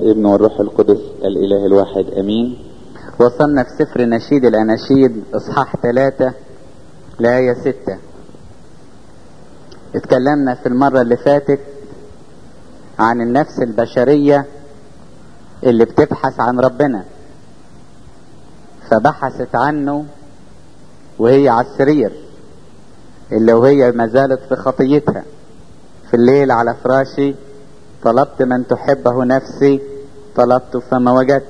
ابن والروح القدس الإله الواحد أمين وصلنا في سفر نشيد الأناشيد إصحاح ثلاثة لآية ستة اتكلمنا في المرة اللي فاتت عن النفس البشرية اللي بتبحث عن ربنا فبحثت عنه وهي على السرير اللي وهي ما زالت في خطيتها في الليل على فراشي طلبت من تحبه نفسي طلبت فما وجدت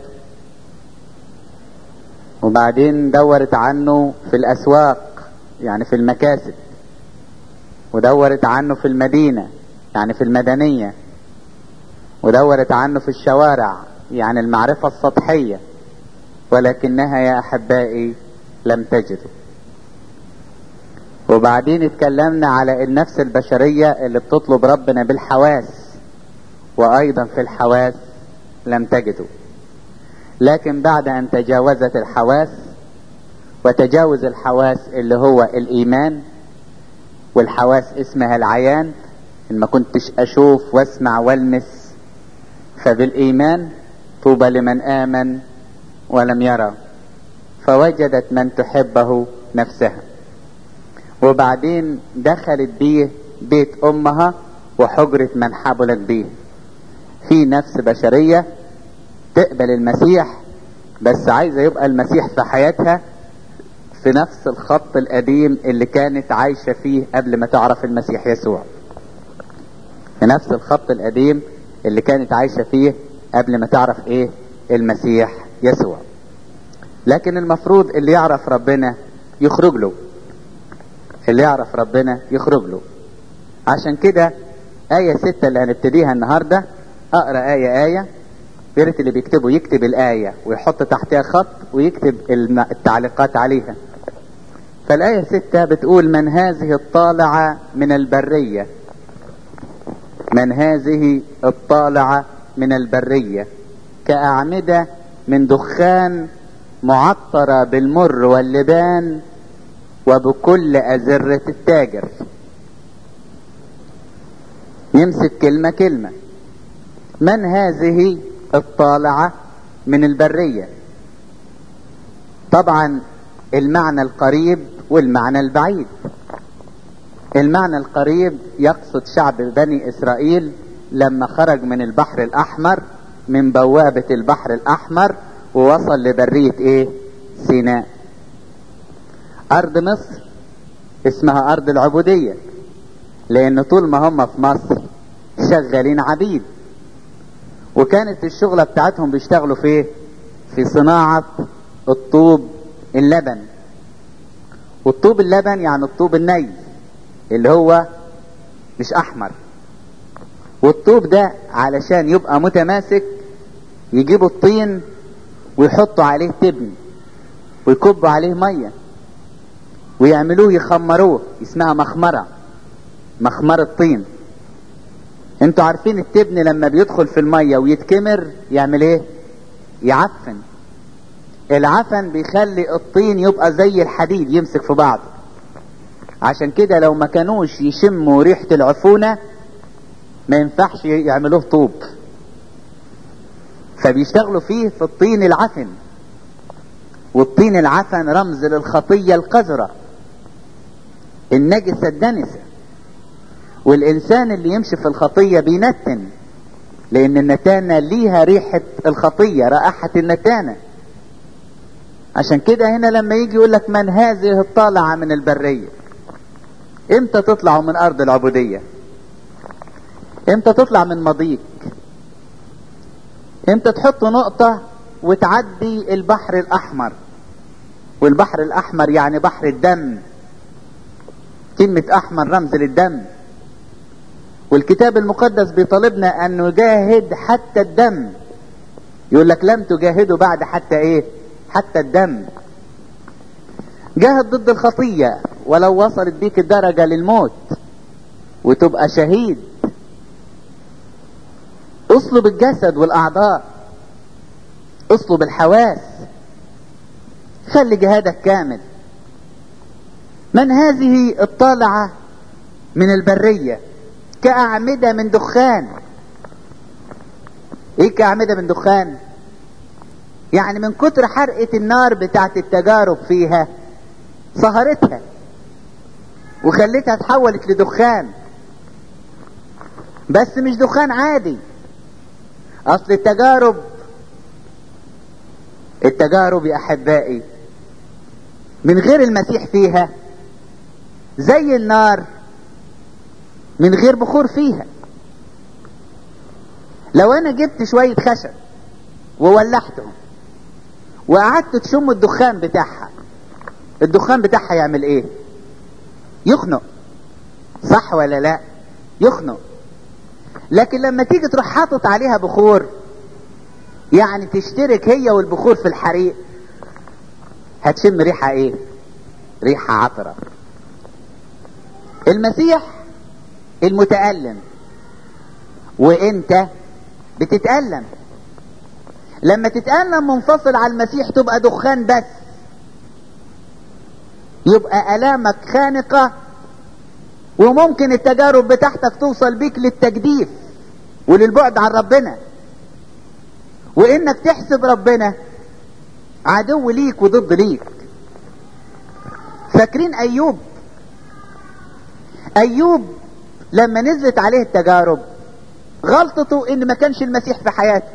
وبعدين دورت عنه في الأسواق يعني في المكاسب ودورت عنه في المدينة يعني في المدنية ودورت عنه في الشوارع يعني المعرفة السطحية ولكنها يا أحبائي لم تجده وبعدين اتكلمنا على النفس البشرية اللي بتطلب ربنا بالحواس وأيضا في الحواس لم تجده لكن بعد أن تجاوزت الحواس وتجاوز الحواس اللي هو الإيمان والحواس اسمها العيان إن ما كنتش أشوف واسمع والمس فبالإيمان طوبى لمن آمن ولم يرى فوجدت من تحبه نفسها وبعدين دخلت بيه بيت أمها وحجرة من حبلت بيه في نفس بشرية تقبل المسيح بس عايزة يبقى المسيح في حياتها في نفس الخط القديم اللي كانت عايشة فيه قبل ما تعرف المسيح يسوع في نفس الخط القديم اللي كانت عايشة فيه قبل ما تعرف ايه المسيح يسوع لكن المفروض اللي يعرف ربنا يخرج له اللي يعرف ربنا يخرج له عشان كده آية ستة اللي هنبتديها النهاردة أقرأ آية آية يا ريت اللي بيكتبه يكتب الآية ويحط تحتها خط ويكتب التعليقات عليها فالآية ستة بتقول من هذه الطالعة من البرية من هذه الطالعة من البرية كأعمدة من دخان معطرة بالمر واللبان وبكل أزرة التاجر يمسك كلمة كلمة من هذه الطالعة من البرية طبعا المعنى القريب والمعنى البعيد المعنى القريب يقصد شعب بني إسرائيل لما خرج من البحر الأحمر من بوابة البحر الأحمر ووصل لبرية إيه سيناء أرض مصر اسمها أرض العبودية لأن طول ما هم في مصر شغالين عبيد وكانت الشغلة بتاعتهم بيشتغلوا في ايه في صناعة الطوب اللبن والطوب اللبن يعني الطوب الني اللي هو مش احمر والطوب ده علشان يبقى متماسك يجيبوا الطين ويحطوا عليه تبن ويكبوا عليه ميه ويعملوه يخمروه اسمها مخمره مخمرة طين انتوا عارفين التبن لما بيدخل في المية ويتكمر يعمل ايه يعفن العفن بيخلي الطين يبقى زي الحديد يمسك في بعض عشان كده لو ما كانوش يشموا ريحة العفونة ما ينفعش يعملوه طوب فبيشتغلوا فيه في الطين العفن والطين العفن رمز للخطية القذرة النجسة الدنسة والإنسان اللي يمشي في الخطية بينتن لأن النتانة ليها ريحة الخطية رائحة النتانة عشان كده هنا لما يجي يقول لك من هذه الطالعة من البرية امتى تطلعوا من أرض العبودية امتى تطلع من مضيق امتى تحط نقطة وتعدي البحر الأحمر والبحر الأحمر يعني بحر الدم كلمة أحمر رمز للدم والكتاب المقدس بيطالبنا أن نجاهد حتى الدم يقول لك لم تجاهدوا بعد حتى إيه حتى الدم جاهد ضد الخطية ولو وصلت بيك الدرجة للموت وتبقى شهيد اصلب الجسد والأعضاء اصلب الحواس خلي جهادك كامل من هذه الطالعة من البرية كأعمدة من دخان ايه كأعمدة من دخان يعني من كتر حرقة النار بتاعت التجارب فيها صهرتها وخلتها تحولت لدخان بس مش دخان عادي اصل التجارب التجارب يا احبائي من غير المسيح فيها زي النار من غير بخور فيها لو انا جبت شوية خشب وولعتهم وقعدت تشم الدخان بتاعها الدخان بتاعها يعمل ايه يخنق صح ولا لا يخنق لكن لما تيجي تروح حاطط عليها بخور يعني تشترك هي والبخور في الحريق هتشم ريحة ايه ريحة عطرة المسيح المتألم وانت بتتألم لما تتألم منفصل على المسيح تبقى دخان بس يبقى ألامك خانقة وممكن التجارب بتاعتك توصل بيك للتجديف وللبعد عن ربنا وانك تحسب ربنا عدو ليك وضد ليك فاكرين ايوب ايوب لما نزلت عليه التجارب غلطته ان ما كانش المسيح في حياته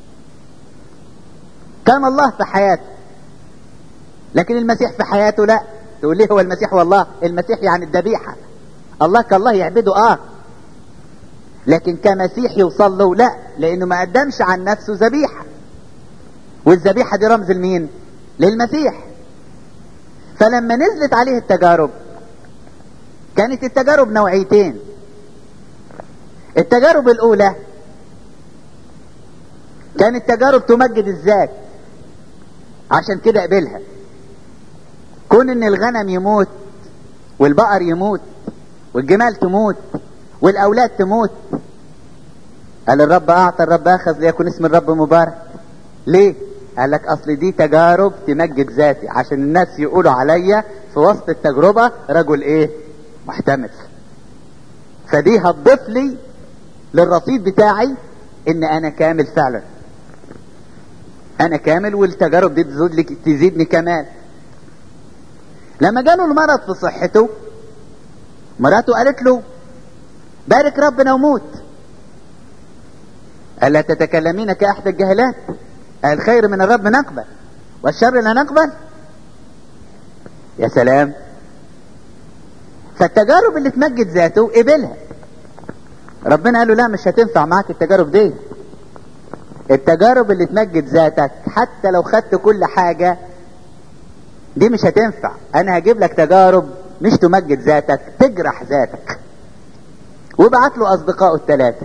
كان الله في حياته لكن المسيح في حياته لا تقول ليه هو المسيح والله المسيح يعني الذبيحة الله كالله يعبده اه لكن كمسيح يوصل له لا لانه ما قدمش عن نفسه ذبيحة والذبيحة دي رمز لمين للمسيح فلما نزلت عليه التجارب كانت التجارب نوعيتين التجارب الاولى كانت تجارب تمجد الذات عشان كده قبلها كون ان الغنم يموت والبقر يموت والجمال تموت والاولاد تموت قال الرب اعطى الرب اخذ ليكن اسم الرب مبارك ليه قال لك اصل دي تجارب تمجد ذاتي عشان الناس يقولوا عليا في وسط التجربة رجل ايه محتمل فدي هتضيف لي للرصيد بتاعي ان انا كامل فعلا انا كامل والتجارب دي تزيد لي تزيدني كمال لما جاله المرض في صحته مراته قالت له بارك ربنا وموت ألا تتكلمين كأحد الجهلات الخير من الرب نقبل والشر لا نقبل يا سلام فالتجارب اللي تمجد ذاته قبلها ربنا قال له لا مش هتنفع معاك التجارب دي التجارب اللي تمجد ذاتك حتى لو خدت كل حاجة دي مش هتنفع انا هجيب لك تجارب مش تمجد ذاتك تجرح ذاتك وبعت له اصدقائه الثلاثة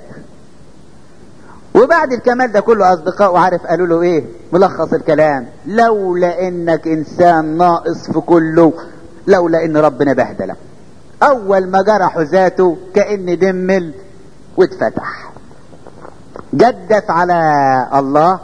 وبعد الكمال ده كله اصدقائه عارف قالوا له ايه ملخص الكلام لولا انك انسان ناقص في كله لولا ان ربنا بهدلك اول ما جرحوا ذاته كان دمل واتفتح جدف على الله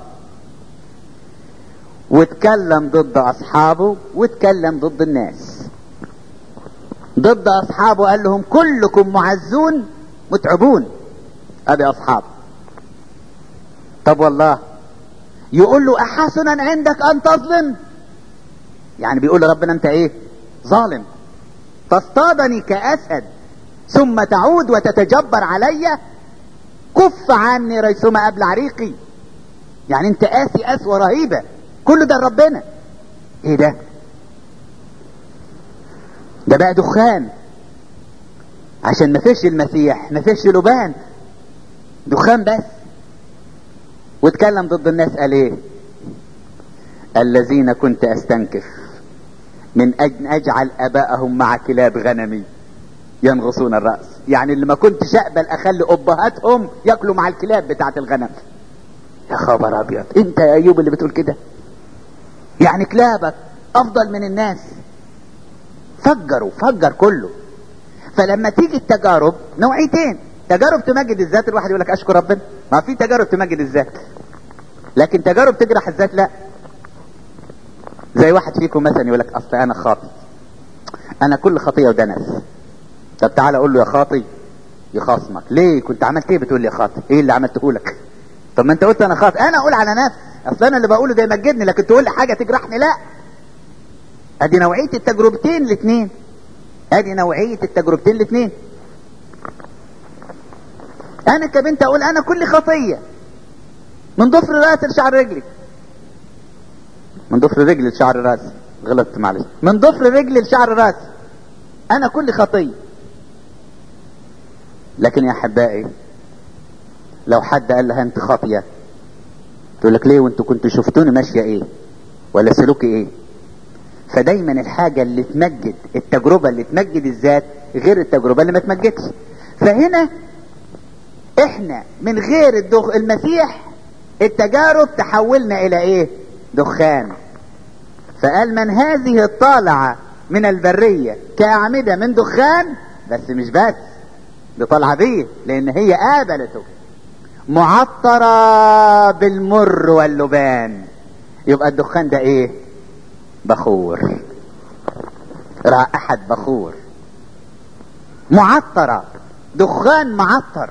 واتكلم ضد اصحابه واتكلم ضد الناس ضد اصحابه قال لهم كلكم معزون متعبون ادي اصحابه طب والله يقول له احسنا عندك ان تظلم يعني بيقول لربنا انت ايه ظالم تصطادني كاسد ثم تعود وتتجبر علي كف عني ريثما ابلع ريقي يعني انت قاسي قسوه رهيبه كل ده ربنا ايه ده ده بقى دخان عشان ما فيش المسيح ما فيش لبان دخان بس واتكلم ضد الناس قال ايه الذين كنت استنكف من اجل اجعل اباءهم مع كلاب غنمي ينغصون الراس يعني اللي ما كنتش اقبل اخلي ابهاتهم ياكلوا مع الكلاب بتاعت الغنم يا خبر ابيض انت يا ايوب اللي بتقول كده يعني كلابك افضل من الناس فجروا فجر كله فلما تيجي التجارب نوعيتين تجارب تمجد الذات الواحد يقول لك اشكر ربنا ما في تجارب تمجد الذات لكن تجارب تجرح الذات لا زي واحد فيكم مثلا يقول لك اصل انا خاطي انا كل خطيه ودنس طب تعالى اقول له يا خاطي يخاصمك ليه كنت عملت ايه بتقول لي يا خاطي ايه اللي عملته لك طب ما انت قلت انا خاطئ انا اقول على نفسي اصل انا اللي بقوله ده يمجدني لكن تقول لي حاجه تجرحني لا ادي نوعيه التجربتين الاثنين ادي نوعيه التجربتين الاثنين انا كبنت اقول انا كل خطيه من ضفر راسي لشعر رجلي من ضفر رجلي لشعر راسي غلطت معلش من ضفر رجلي لشعر راسي انا كل خطيه لكن يا احبائي لو حد قال لها انت خاطيه تقول لك ليه وانتوا كنتوا شفتوني ماشيه ايه ولا سلوكي ايه فدايما الحاجة اللي تمجد التجربة اللي تمجد الذات غير التجربة اللي ما تمجدش فهنا احنا من غير الدخ... المسيح التجارب تحولنا الى ايه دخان فقال من هذه الطالعة من البرية كأعمدة من دخان بس مش بس دي طالعة بيه لان هي قابلته معطرة بالمر واللبان يبقى الدخان ده ايه بخور رائحة بخور معطرة دخان معطر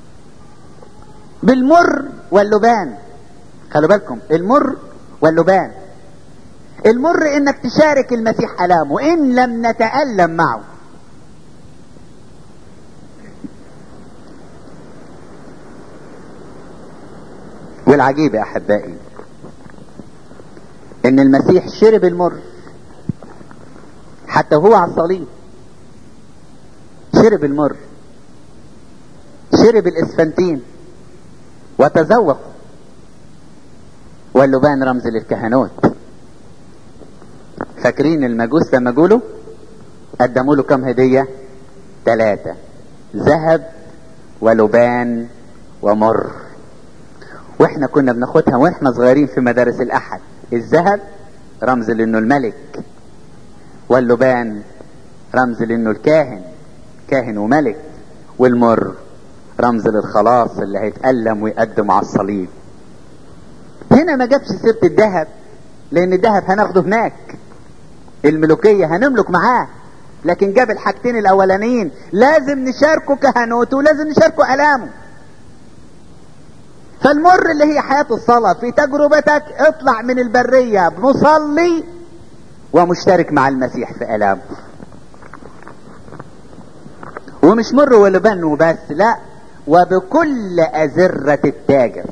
بالمر واللبان خلوا بالكم المر واللبان المر انك تشارك المسيح الامه ان لم نتألم معه والعجيب يا احبائي ان المسيح شرب المر حتى هو على الصليب شرب المر شرب الاسفنتين وتذوق واللبان رمز للكهنوت فاكرين المجوس لما جولوا قدموا له كم هدية ثلاثة ذهب ولبان ومر واحنا كنا بناخدها واحنا صغيرين في مدارس الاحد الذهب رمز لانه الملك واللبان رمز لانه الكاهن كاهن وملك والمر رمز للخلاص اللي هيتألم ويقدم على الصليب هنا ما جابش سيرة الذهب لان الذهب هناخده هناك الملوكية هنملك معاه لكن جاب الحاجتين الاولانيين لازم نشاركه كهنوته ولازم نشاركه الامه فالمر اللي هي حياة الصلاة في تجربتك اطلع من البرية مصلي ومشترك مع المسيح في الامه ومش مر ولبن وبس لا وبكل أزرة التاجر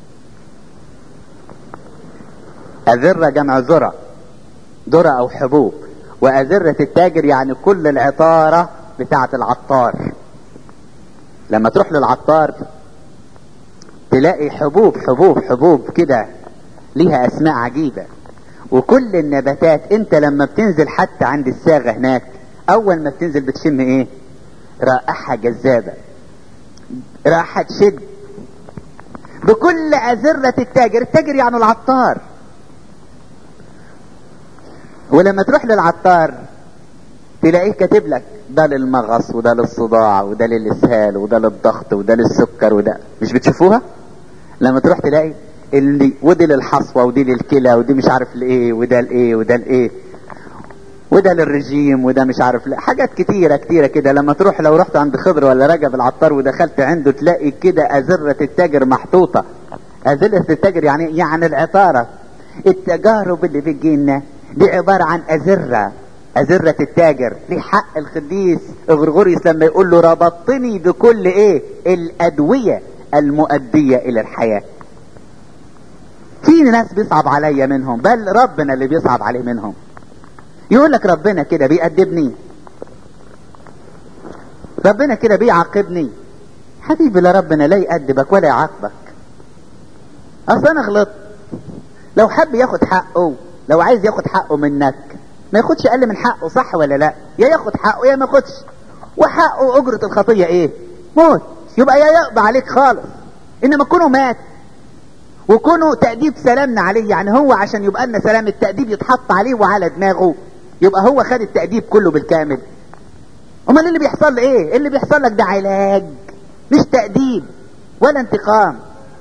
أزرة جمع ذرة ذرة أو حبوب وأزرة التاجر يعني كل العطارة بتاعة العطار لما تروح للعطار تلاقي حبوب حبوب حبوب كده ليها أسماء عجيبة وكل النباتات انت لما بتنزل حتى عند الساغة هناك أول ما بتنزل بتشم ايه رائحة جذابة رائحة شد بكل أزرة التاجر التاجر يعني العطار ولما تروح للعطار تلاقيه كاتب لك ده للمغص وده للصداع وده للإسهال وده للضغط وده للسكر وده مش بتشوفوها لما تروح تلاقي اللي ودي للحصوة ودي للكلى ودي مش عارف لايه وده لايه وده لايه وده للرجيم وده مش عارف لا حاجات كتيرة كتيرة كده لما تروح لو رحت عند خضر ولا رجب العطار ودخلت عنده تلاقي كده أزرة التاجر محطوطة أزرة التاجر يعني يعني العطارة التجارب اللي بتجينا دي عبارة عن أزرة أزرة التاجر ليه حق القديس غرغوريوس لما يقول له ربطتني بكل ايه الأدوية المؤدية إلى الحياة في ناس بيصعب عليا منهم بل ربنا اللي بيصعب عليه منهم يقول لك ربنا كده بيأدبني ربنا كده بيعاقبني حبيبي لا ربنا لا يأدبك ولا يعاقبك اصل انا غلطت لو حب ياخد حقه لو عايز ياخد حقه منك ما ياخدش اقل من حقه صح ولا لا يا ياخد حقه يا ما ياخدش وحقه اجرة الخطية ايه موت يبقى يا يقضى عليك خالص انما كونه مات وكونه تأديب سلامنا عليه يعني هو عشان يبقى لنا سلام التأديب يتحط عليه وعلى دماغه يبقى هو خد التأديب كله بالكامل امال اللي بيحصل ايه اللي بيحصل لك ده علاج مش تأديب ولا انتقام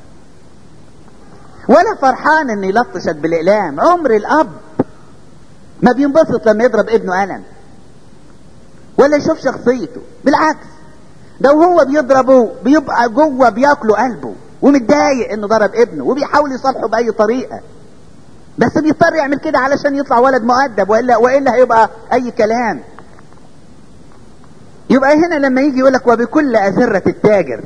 ولا فرحان ان يلطشك بالاقلام عمر الاب ما بينبسط لما يضرب ابنه قلم ولا يشوف شخصيته بالعكس ده وهو بيضربه بيبقى جوه بياكله قلبه ومتضايق انه ضرب ابنه وبيحاول يصالحه باي طريقه بس بيضطر يعمل كده علشان يطلع ولد مؤدب والا والا هيبقى اي كلام يبقى هنا لما يجي يقول لك وبكل أزرة التاجر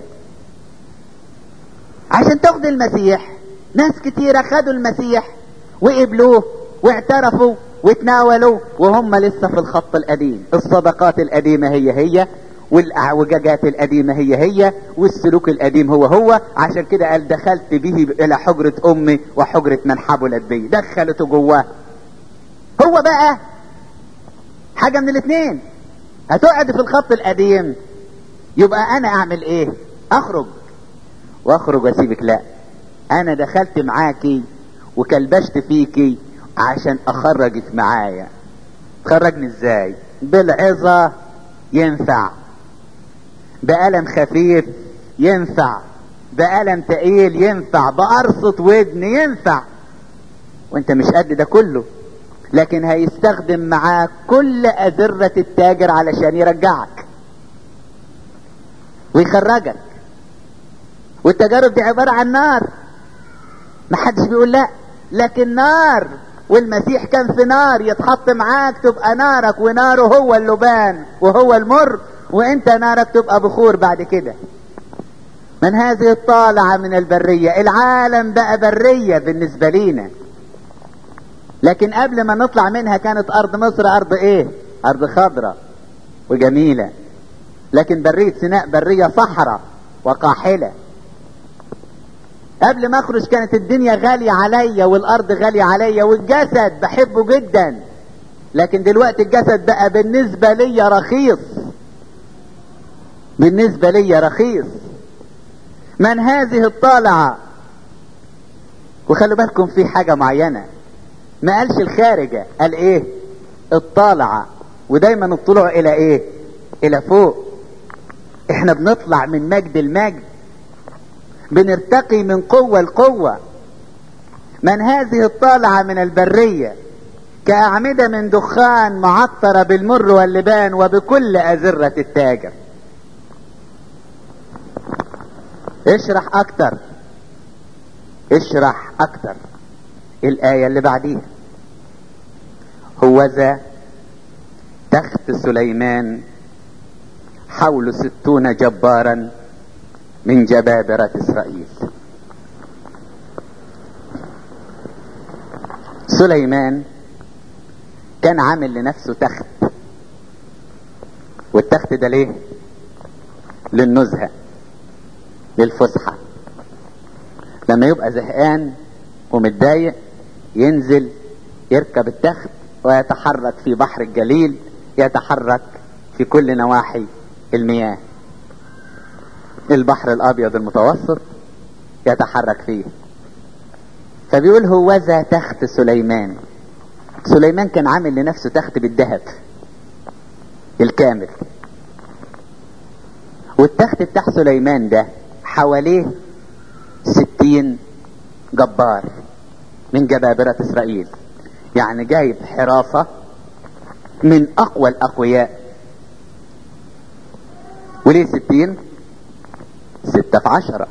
عشان تاخد المسيح ناس كتيرة خدوا المسيح وقبلوه واعترفوا وتناولوا وهم لسه في الخط القديم الصدقات القديمة هي هي والاعوجاجات القديمة هي هي والسلوك القديم هو هو عشان كده قال دخلت به الى حجرة امي وحجرة من حبلت بي دخلته جواه هو بقى حاجة من الاثنين هتقعد في الخط القديم يبقى انا اعمل ايه اخرج واخرج واسيبك لا انا دخلت معاكي وكلبشت فيكي عشان اخرجك معايا تخرجني ازاي بالعظة ينفع بألم خفيف ينفع بألم تقيل ينفع بقرصة ودن ينفع وانت مش قد ده كله لكن هيستخدم معاك كل أذرة التاجر علشان يرجعك ويخرجك والتجارب دي عبارة عن نار محدش بيقول لا لكن نار والمسيح كان في نار يتحط معاك تبقى نارك وناره هو اللبان وهو المر وانت نارك تبقى بخور بعد كده من هذه الطالعة من البرية العالم بقى برية بالنسبة لينا لكن قبل ما نطلع منها كانت ارض مصر ارض ايه ارض خضراء وجميلة لكن برية سيناء برية صحراء وقاحلة قبل ما اخرج كانت الدنيا غالية عليا والارض غالية عليا والجسد بحبه جدا لكن دلوقتي الجسد بقى بالنسبة لي رخيص بالنسبة لي رخيص من هذه الطالعة وخلوا بالكم في حاجة معينة ما قالش الخارجة قال ايه الطالعة ودايما الطلوع الى ايه الى فوق احنا بنطلع من مجد المجد بنرتقي من قوة لقوة من هذه الطالعة من البرية كأعمدة من دخان معطرة بالمر واللبان وبكل أزرة التاجر اشرح اكتر اشرح اكتر الآية اللي بعديها هوذا تخت سليمان حول ستون جبارا من جبابرة إسرائيل سليمان كان عامل لنفسه تخت والتخت ده ليه للنزهة للفسحة لما يبقى زهقان ومتضايق ينزل يركب التخت ويتحرك في بحر الجليل يتحرك في كل نواحي المياه البحر الابيض المتوسط يتحرك فيه فبيقول هوذا تخت سليمان سليمان كان عامل لنفسه تخت بالذهب الكامل والتخت بتاع سليمان ده حواليه ستين جبار من جبابرة اسرائيل يعني جايب حراسة من اقوى الاقوياء وليه ستين ستة في عشرة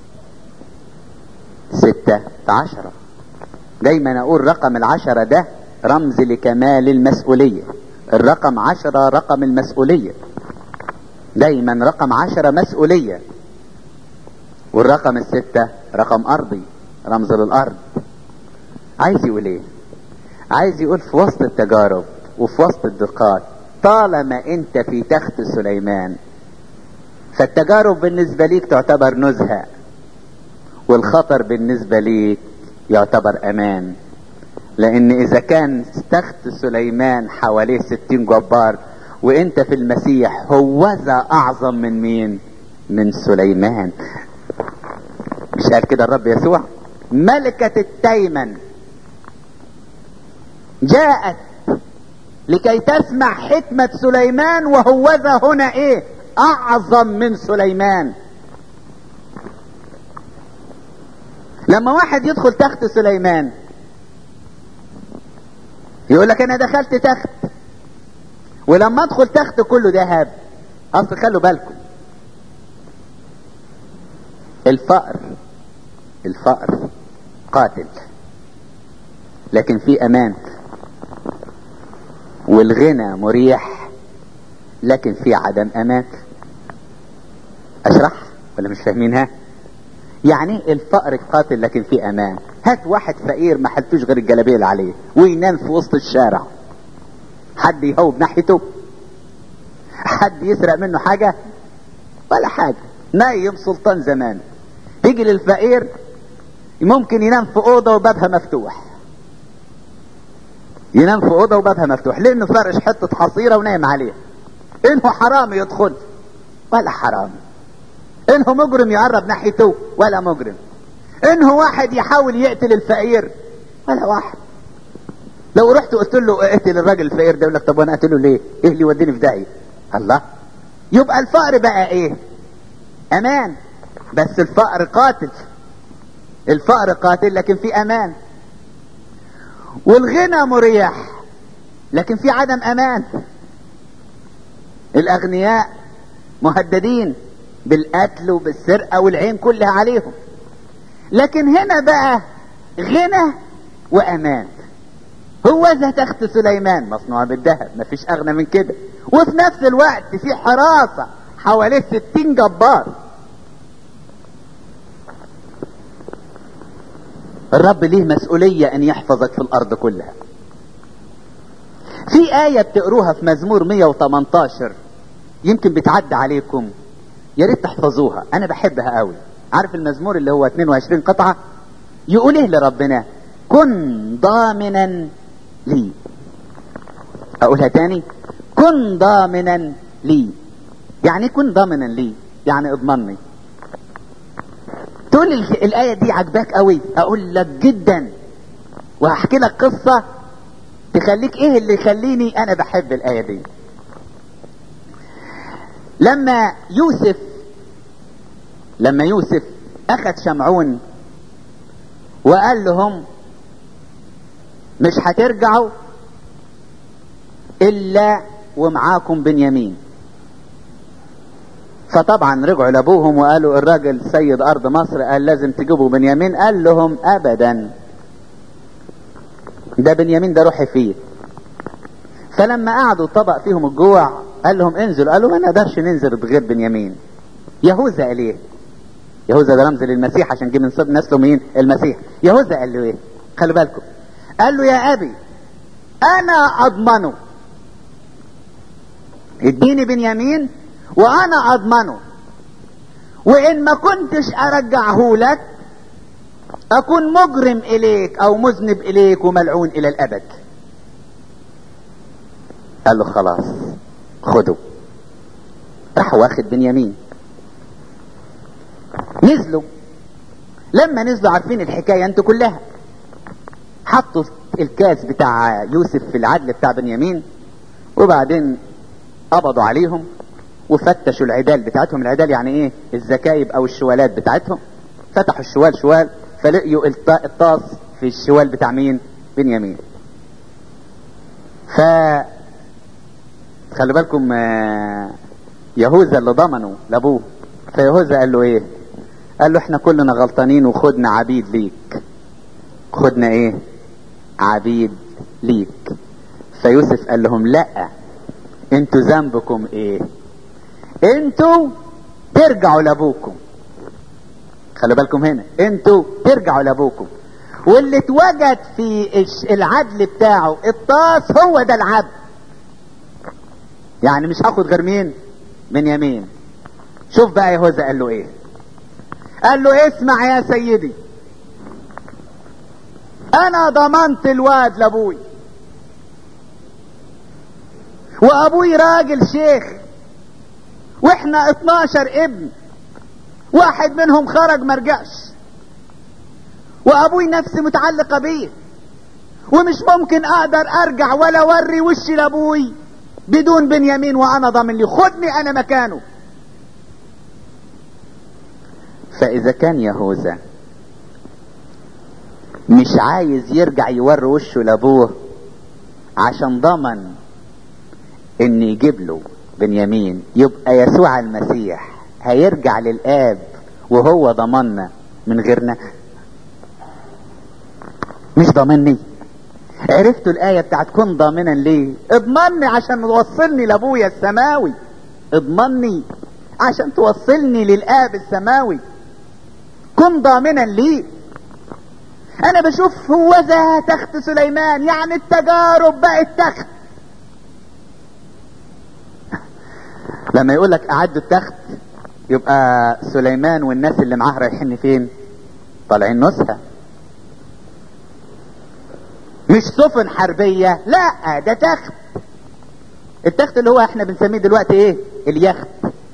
ستة في عشرة دايما اقول رقم العشرة ده رمز لكمال المسؤولية الرقم عشرة رقم المسؤولية دايما رقم عشرة مسؤولية والرقم الستة رقم ارضي رمز للارض عايز يقول ايه عايز يقول في وسط التجارب وفي وسط الضيقات طالما انت في تخت سليمان فالتجارب بالنسبة ليك تعتبر نزهة والخطر بالنسبة ليك يعتبر امان لان اذا كان تخت سليمان حواليه ستين جبار وانت في المسيح هوذا اعظم من مين من سليمان مش قال كده الرب يسوع ملكة التيمن جاءت لكي تسمع حكمة سليمان وهوذا هنا ايه اعظم من سليمان لما واحد يدخل تخت سليمان يقول لك انا دخلت تخت ولما ادخل تخت كله ذهب اصل خلوا بالكم الفقر الفقر قاتل لكن في امان والغنى مريح لكن في عدم امان اشرح ولا مش فاهمينها يعني الفقر قاتل لكن في امان هات واحد فقير ما حلتوش غير الجلابيه اللي عليه وينام في وسط الشارع حد يهوب ناحيته حد يسرق منه حاجه ولا حاجه نايم سلطان زمان يجي للفقير ممكن ينام في اوضه وبابها مفتوح ينام في اوضه وبابها مفتوح لانه فرش حته حصيره ونايم عليها انه حرام يدخل ولا حرام انه مجرم يقرب ناحيته ولا مجرم انه واحد يحاول يقتل الفقير ولا واحد لو رحت قلت له اقتل الراجل الفقير ده يقول لك طب وانا اقتله ليه؟ ايه اللي يوديني في داهيه؟ الله يبقى الفقر بقى ايه؟ امان بس الفقر قاتل الفقر قاتل لكن في امان والغنى مريح لكن في عدم امان الاغنياء مهددين بالقتل وبالسرقه والعين كلها عليهم لكن هنا بقى غنى وامان هو ذا تخت سليمان مصنوعة بالذهب مفيش اغنى من كده وفي نفس الوقت في حراسة حواليه ستين جبار الرب ليه مسؤولية ان يحفظك في الارض كلها في آية بتقروها في مزمور 118 يمكن بتعدي عليكم يا ريت تحفظوها انا بحبها قوي عارف المزمور اللي هو 22 قطعة يقول ايه لربنا كن ضامنا لي اقولها تاني كن ضامنا لي يعني كن ضامنا لي يعني اضمني تقول لي الآية دي عجباك قوي اقول لك جدا وهحكي لك قصة تخليك ايه اللي يخليني انا بحب الآية دي لما يوسف لما يوسف اخذ شمعون وقال لهم مش هترجعوا الا ومعاكم بنيامين فطبعا رجعوا لابوهم وقالوا الراجل سيد ارض مصر قال لازم تجيبوا بنيامين قال لهم ابدا ده بنيامين ده روحي فيه فلما قعدوا طبق فيهم الجوع قال لهم انزلوا قالوا ما نقدرش ننزل بغير بنيامين يهوذا قال ايه يهوذا ده رمز للمسيح عشان جه من صد نسله مين المسيح يهوذا قال له ايه خلي بالكم قال له يا ابي انا اضمنه اديني بنيامين وانا اضمنه وان ما كنتش ارجعه لك اكون مجرم اليك او مذنب اليك وملعون الى الابد قال له خلاص خده راح واخد بنيامين نزلوا لما نزلوا عارفين الحكايه انتوا كلها حطوا الكاس بتاع يوسف في العدل بتاع بنيامين وبعدين قبضوا عليهم وفتشوا العدال بتاعتهم العدال يعني ايه الزكايب او الشوالات بتاعتهم فتحوا الشوال شوال فلقيوا الطاس في الشوال بتاع مين بنيامين ف خلي بالكم يهوذا اللي ضمنوا لابوه فيهوذا قال له ايه قال له احنا كلنا غلطانين وخدنا عبيد ليك خدنا ايه عبيد ليك فيوسف قال لهم لا انتوا ذنبكم ايه انتوا ترجعوا لابوكم خلي بالكم هنا انتوا ترجعوا لابوكم واللي اتوجد في العدل بتاعه الطاس هو ده العبد يعني مش هاخد غير مين من يمين شوف بقى يهوذا قال له ايه قال له اسمع يا سيدي انا ضمنت الواد لابوي وابوي راجل شيخ واحنا 12 ابن واحد منهم خرج مرجعش وابوي نفسي متعلقه بيه ومش ممكن اقدر ارجع ولا اوري وشي لابوي بدون بنيامين وانا ضامن لي خدني انا مكانه فاذا كان يهوذا مش عايز يرجع يوري وشه لابوه عشان ضمن ان يجيب له بنيامين يبقى يسوع المسيح هيرجع للاب وهو ضمننا من غيرنا مش ضامني عرفتوا الآية بتاعت كن ضامنا ليه اضمني عشان توصلني لأبويا السماوي اضمني عشان توصلني للآب السماوي كن ضامنا ليه انا بشوف هو ذا تخت سليمان يعني التجارب بقت تخت لما يقول لك اعدوا التخت يبقى سليمان والناس اللي معاه رايحين فين طالعين نزهه مش سفن حربية لا ده تخت التخت اللي هو احنا بنسميه دلوقتي ايه اليخت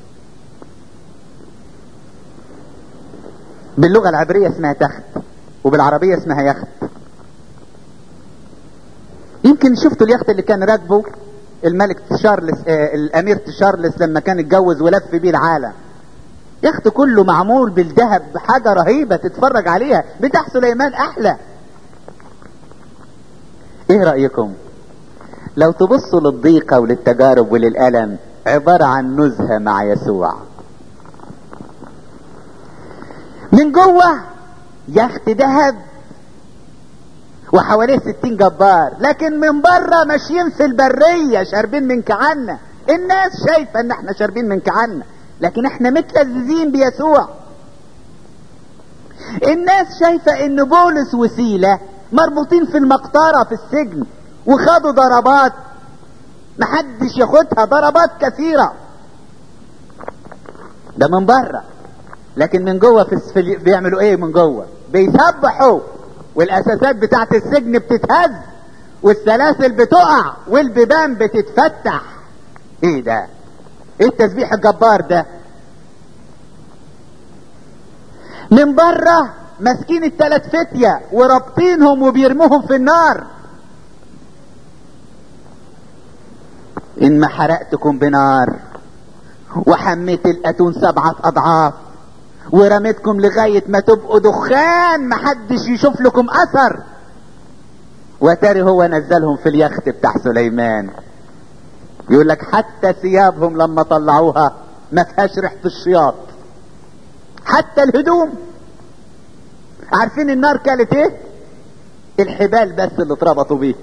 باللغة العبرية اسمها تخت وبالعربية اسمها يخت يمكن شفتوا اليخت اللي كان راكبه الملك تشارلز آه الامير تشارلز لما كان اتجوز ولف بيه العالم يخت كله معمول بالذهب حاجة رهيبة تتفرج عليها بتاع سليمان احلى ايه رأيكم لو تبصوا للضيقة وللتجارب وللألم عبارة عن نزهة مع يسوع من جوه يخت ذهب وحواليه ستين جبار لكن من بره ماشيين في البرية شاربين من كعنا الناس شايفة ان احنا شاربين من كعنا لكن احنا متلذذين بيسوع الناس شايفة ان بولس وسيلة مربوطين في المقطرة في السجن وخدوا ضربات محدش ياخدها ضربات كثيرة ده من بره لكن من جوه في في بيعملوا ايه من جوه بيسبحوا والاساسات بتاعت السجن بتتهز والسلاسل بتقع والبيبان بتتفتح ايه ده ايه التسبيح الجبار ده من بره ماسكين التلات فتية ورابطينهم وبيرموهم في النار ان ما حرقتكم بنار وحميت الاتون سبعة اضعاف ورميتكم لغاية ما تبقوا دخان محدش يشوف لكم اثر وتاري هو نزلهم في اليخت بتاع سليمان يقول لك حتى ثيابهم لما طلعوها ما فيهاش ريحة الشياط حتى الهدوم عارفين النار كانت ايه الحبال بس اللي اتربطوا بيه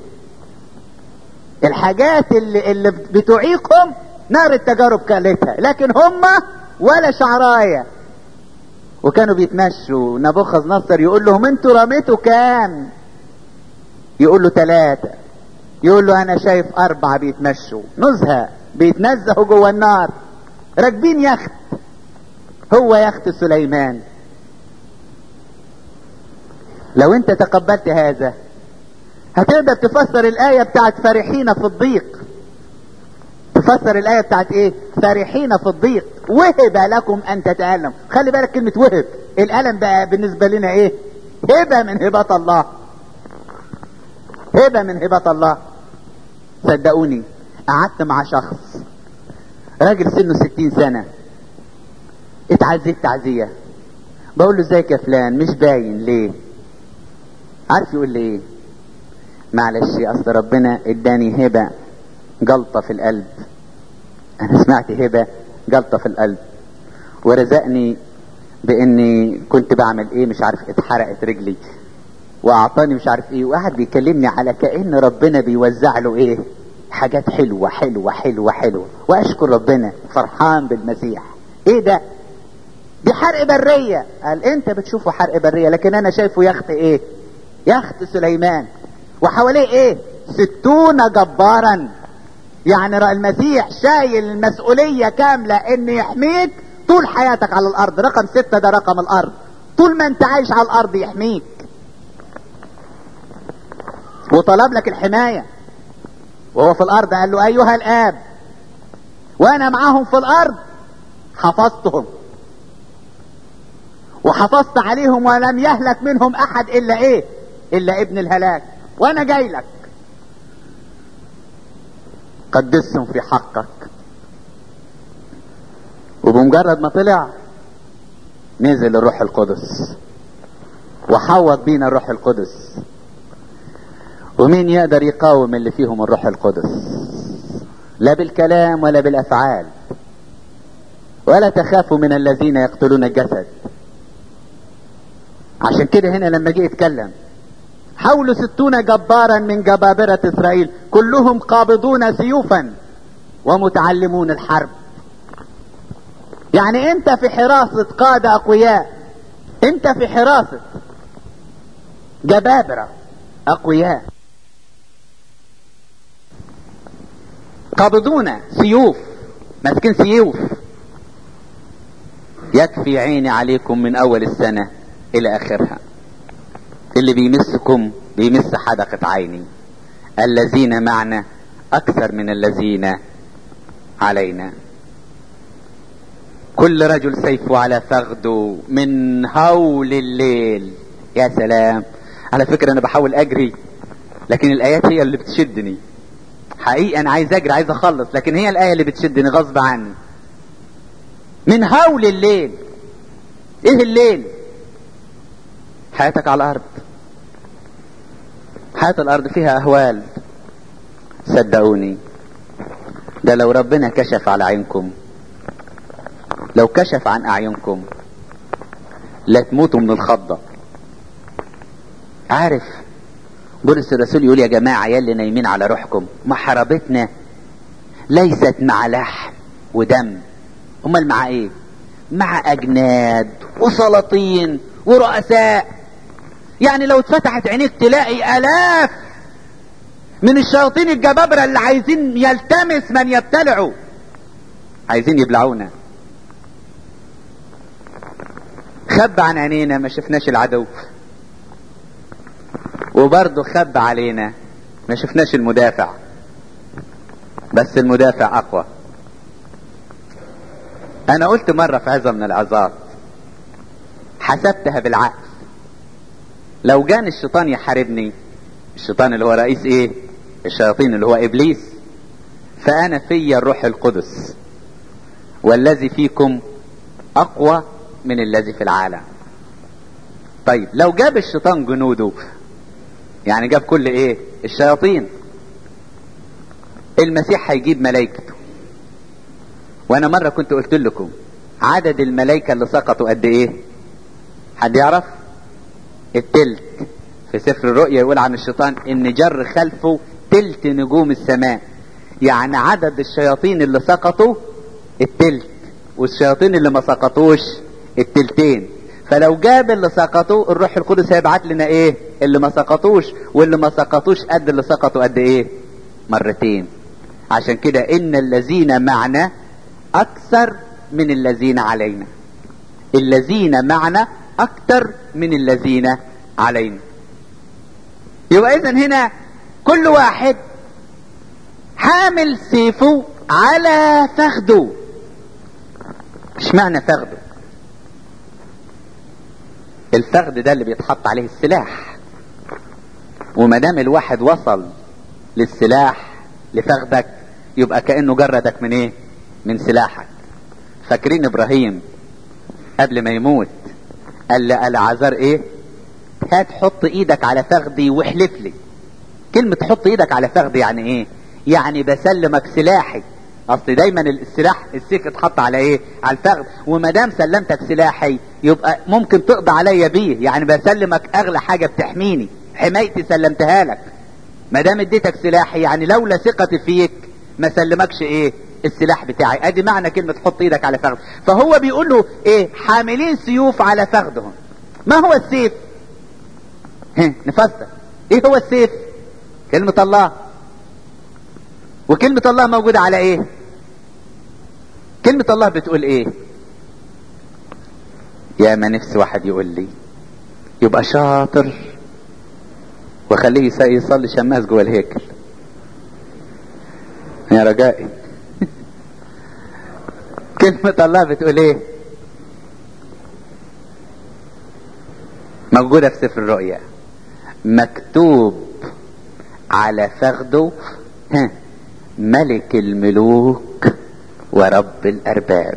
الحاجات اللي, اللي بتعيقهم نار التجارب كالتها لكن هم ولا شعرايه وكانوا بيتمشوا نبوخذ نصر يقول لهم انتوا رميتوا كام يقول له ثلاثة يقول له انا شايف اربعة بيتمشوا نزهة بيتنزهوا جوه النار راكبين يخت هو يخت سليمان لو انت تقبلت هذا هتقدر تفسر الآية بتاعت فرحين في الضيق تفسر الآية بتاعت ايه فرحين في الضيق وهب لكم ان تتألم خلي بالك كلمة وهب الألم بقى بالنسبة لنا ايه هبة من هبة الله هبة من هبة الله صدقوني قعدت مع شخص راجل سنه ستين سنة اتعزيت تعزية بقول له ازيك يا فلان مش باين ليه عارف يقول لي ايه معلش اصل ربنا اداني هبة جلطة في القلب انا سمعت هبة جلطة في القلب ورزقني باني كنت بعمل ايه مش عارف اتحرقت رجلي واعطاني مش عارف ايه وقعد بيكلمني على كأن ربنا بيوزع له ايه حاجات حلوة حلوة حلوة حلوة واشكر ربنا فرحان بالمسيح ايه ده دي حرق برية قال انت بتشوفه حرق برية لكن انا شايفه يخت ايه يخت سليمان وحواليه ايه ستون جبارا يعني المسيح شايل المسؤولية كاملة ان يحميك طول حياتك على الارض رقم ستة ده رقم الارض طول ما انت عايش على الارض يحميك وطلب لك الحماية وهو في الارض قال له ايها الاب وانا معاهم في الارض حفظتهم وحفظت عليهم ولم يهلك منهم احد الا ايه الا ابن الهلاك وانا جاي لك قدسهم في حقك وبمجرد ما طلع نزل الروح القدس وحوط بينا الروح القدس ومين يقدر يقاوم اللي فيهم الروح القدس لا بالكلام ولا بالافعال ولا تخافوا من الذين يقتلون الجسد عشان كده هنا لما جه يتكلم حول ستون جبارا من جبابرة اسرائيل كلهم قابضون سيوفا ومتعلمون الحرب يعني انت في حراسة قادة اقوياء انت في حراسة جبابرة اقوياء قابضون سيوف ماسكين سيوف يكفي عيني عليكم من اول السنة الى اخرها اللي بيمسكم بيمس حدقة عيني الذين معنا اكثر من الذين علينا كل رجل سيفه على فخده من هول الليل يا سلام على فكرة انا بحاول اجري لكن الايات هي اللي بتشدني حقيقة انا عايز اجري عايز اخلص لكن هي الاية اللي بتشدني غصب عني من هول الليل ايه الليل حياتك على الارض حياة الارض فيها اهوال صدقوني ده لو ربنا كشف على عينكم لو كشف عن اعينكم لا تموتوا من الخضة عارف بولس الرسول يقول يا جماعة يا اللي نايمين على روحكم محاربتنا ليست مع لحم ودم امال مع ايه مع اجناد وسلاطين ورؤساء يعني لو اتفتحت عينيك تلاقي الاف من الشياطين الجبابرة اللي عايزين يلتمس من يبتلعوا عايزين يبلعونا خب عن عينينا ما شفناش العدو وبرضه خب علينا ما شفناش المدافع بس المدافع اقوى انا قلت مرة في عظة من العظات حسبتها بالعقل لو جاني الشيطان يحاربني الشيطان اللي هو رئيس ايه الشياطين اللي هو ابليس فانا في الروح القدس والذي فيكم اقوى من الذي في العالم طيب لو جاب الشيطان جنوده يعني جاب كل ايه الشياطين المسيح هيجيب ملائكته وانا مرة كنت قلت لكم عدد الملائكة اللي سقطوا قد ايه حد يعرف التلت في سفر الرؤيا يقول عن الشيطان ان جر خلفه تلت نجوم السماء يعني عدد الشياطين اللي سقطوا التلت والشياطين اللي ما سقطوش التلتين فلو جاب اللي سقطوا الروح القدس هيبعت لنا ايه اللي ما سقطوش واللي ما سقطوش قد اللي سقطوا قد ايه مرتين عشان كده ان الذين معنا اكثر من الذين علينا الذين معنا اكثر من الذين علينا يبقى اذا هنا كل واحد حامل سيفه على فخده اشمعنى فخده الفخد ده اللي بيتحط عليه السلاح وما دام الواحد وصل للسلاح لفخدك يبقى كانه جردك من ايه من سلاحك فاكرين ابراهيم قبل ما يموت قال لالعازر ايه هات حط ايدك على فخدي واحلف لي كلمة حط ايدك على فخدي يعني ايه يعني بسلمك سلاحي اصل دايما السلاح السيف اتحط على ايه على الفخذ وما دام سلمتك سلاحي يبقى ممكن تقضي عليا بيه يعني بسلمك اغلى حاجه بتحميني حمايتي سلمتها لك ما دام اديتك سلاحي يعني لولا ثقتي فيك ما سلمكش ايه السلاح بتاعي ادي معنى كلمه حط ايدك على فخذ فهو بيقول له ايه حاملين سيوف على فخذهم ما هو السيف نفسر ايه هو السيف كلمه الله وكلمة الله موجودة على ايه كلمة الله بتقول ايه يا ما نفسي واحد يقول لي يبقى شاطر وخليه يصلي شماس جوه الهيكل يا رجائي كلمة الله بتقول ايه موجودة في سفر الرؤيا مكتوب على فخده ها ملك الملوك ورب الارباب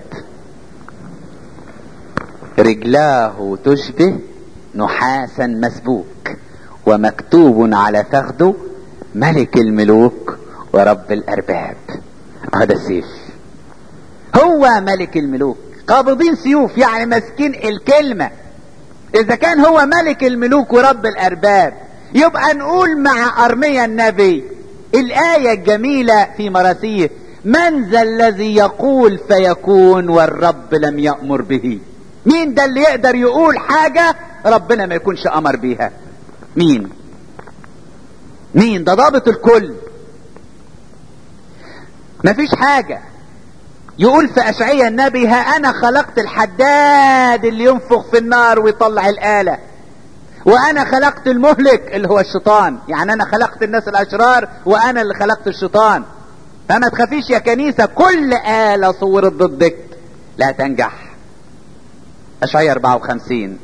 رجلاه تشبه نحاسا مسبوك ومكتوب على فخده ملك الملوك ورب الارباب هذا السيف هو ملك الملوك قابضين سيوف يعني ماسكين الكلمة اذا كان هو ملك الملوك ورب الارباب يبقى نقول مع ارميا النبي الايه الجميله في مراسيه من ذا الذي يقول فيكون والرب لم يامر به مين ده اللي يقدر يقول حاجه ربنا ما يكونش امر بيها مين مين ده ضابط الكل مفيش حاجة يقول في أشعية النبي ها أنا خلقت الحداد اللي ينفخ في النار ويطلع الآلة وأنا خلقت المهلك اللي هو الشيطان يعني أنا خلقت الناس الأشرار وأنا اللي خلقت الشيطان فما تخافيش يا كنيسة كل آلة صورت ضدك لا تنجح أشعية 54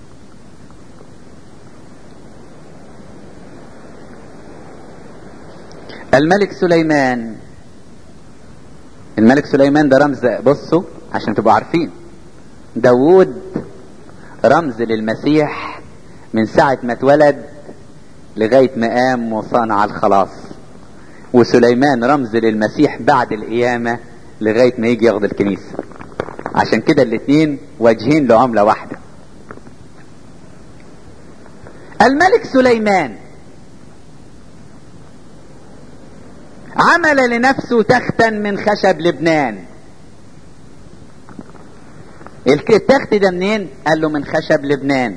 الملك سليمان الملك سليمان ده رمز بصوا عشان تبقوا عارفين داوود رمز للمسيح من ساعة ما اتولد لغاية ما قام وصانع الخلاص وسليمان رمز للمسيح بعد القيامة لغاية ما يجي ياخد الكنيسة عشان كده الاتنين واجهين لعملة واحدة الملك سليمان عمل لنفسه تختا من خشب لبنان التخت ده منين قال له من خشب لبنان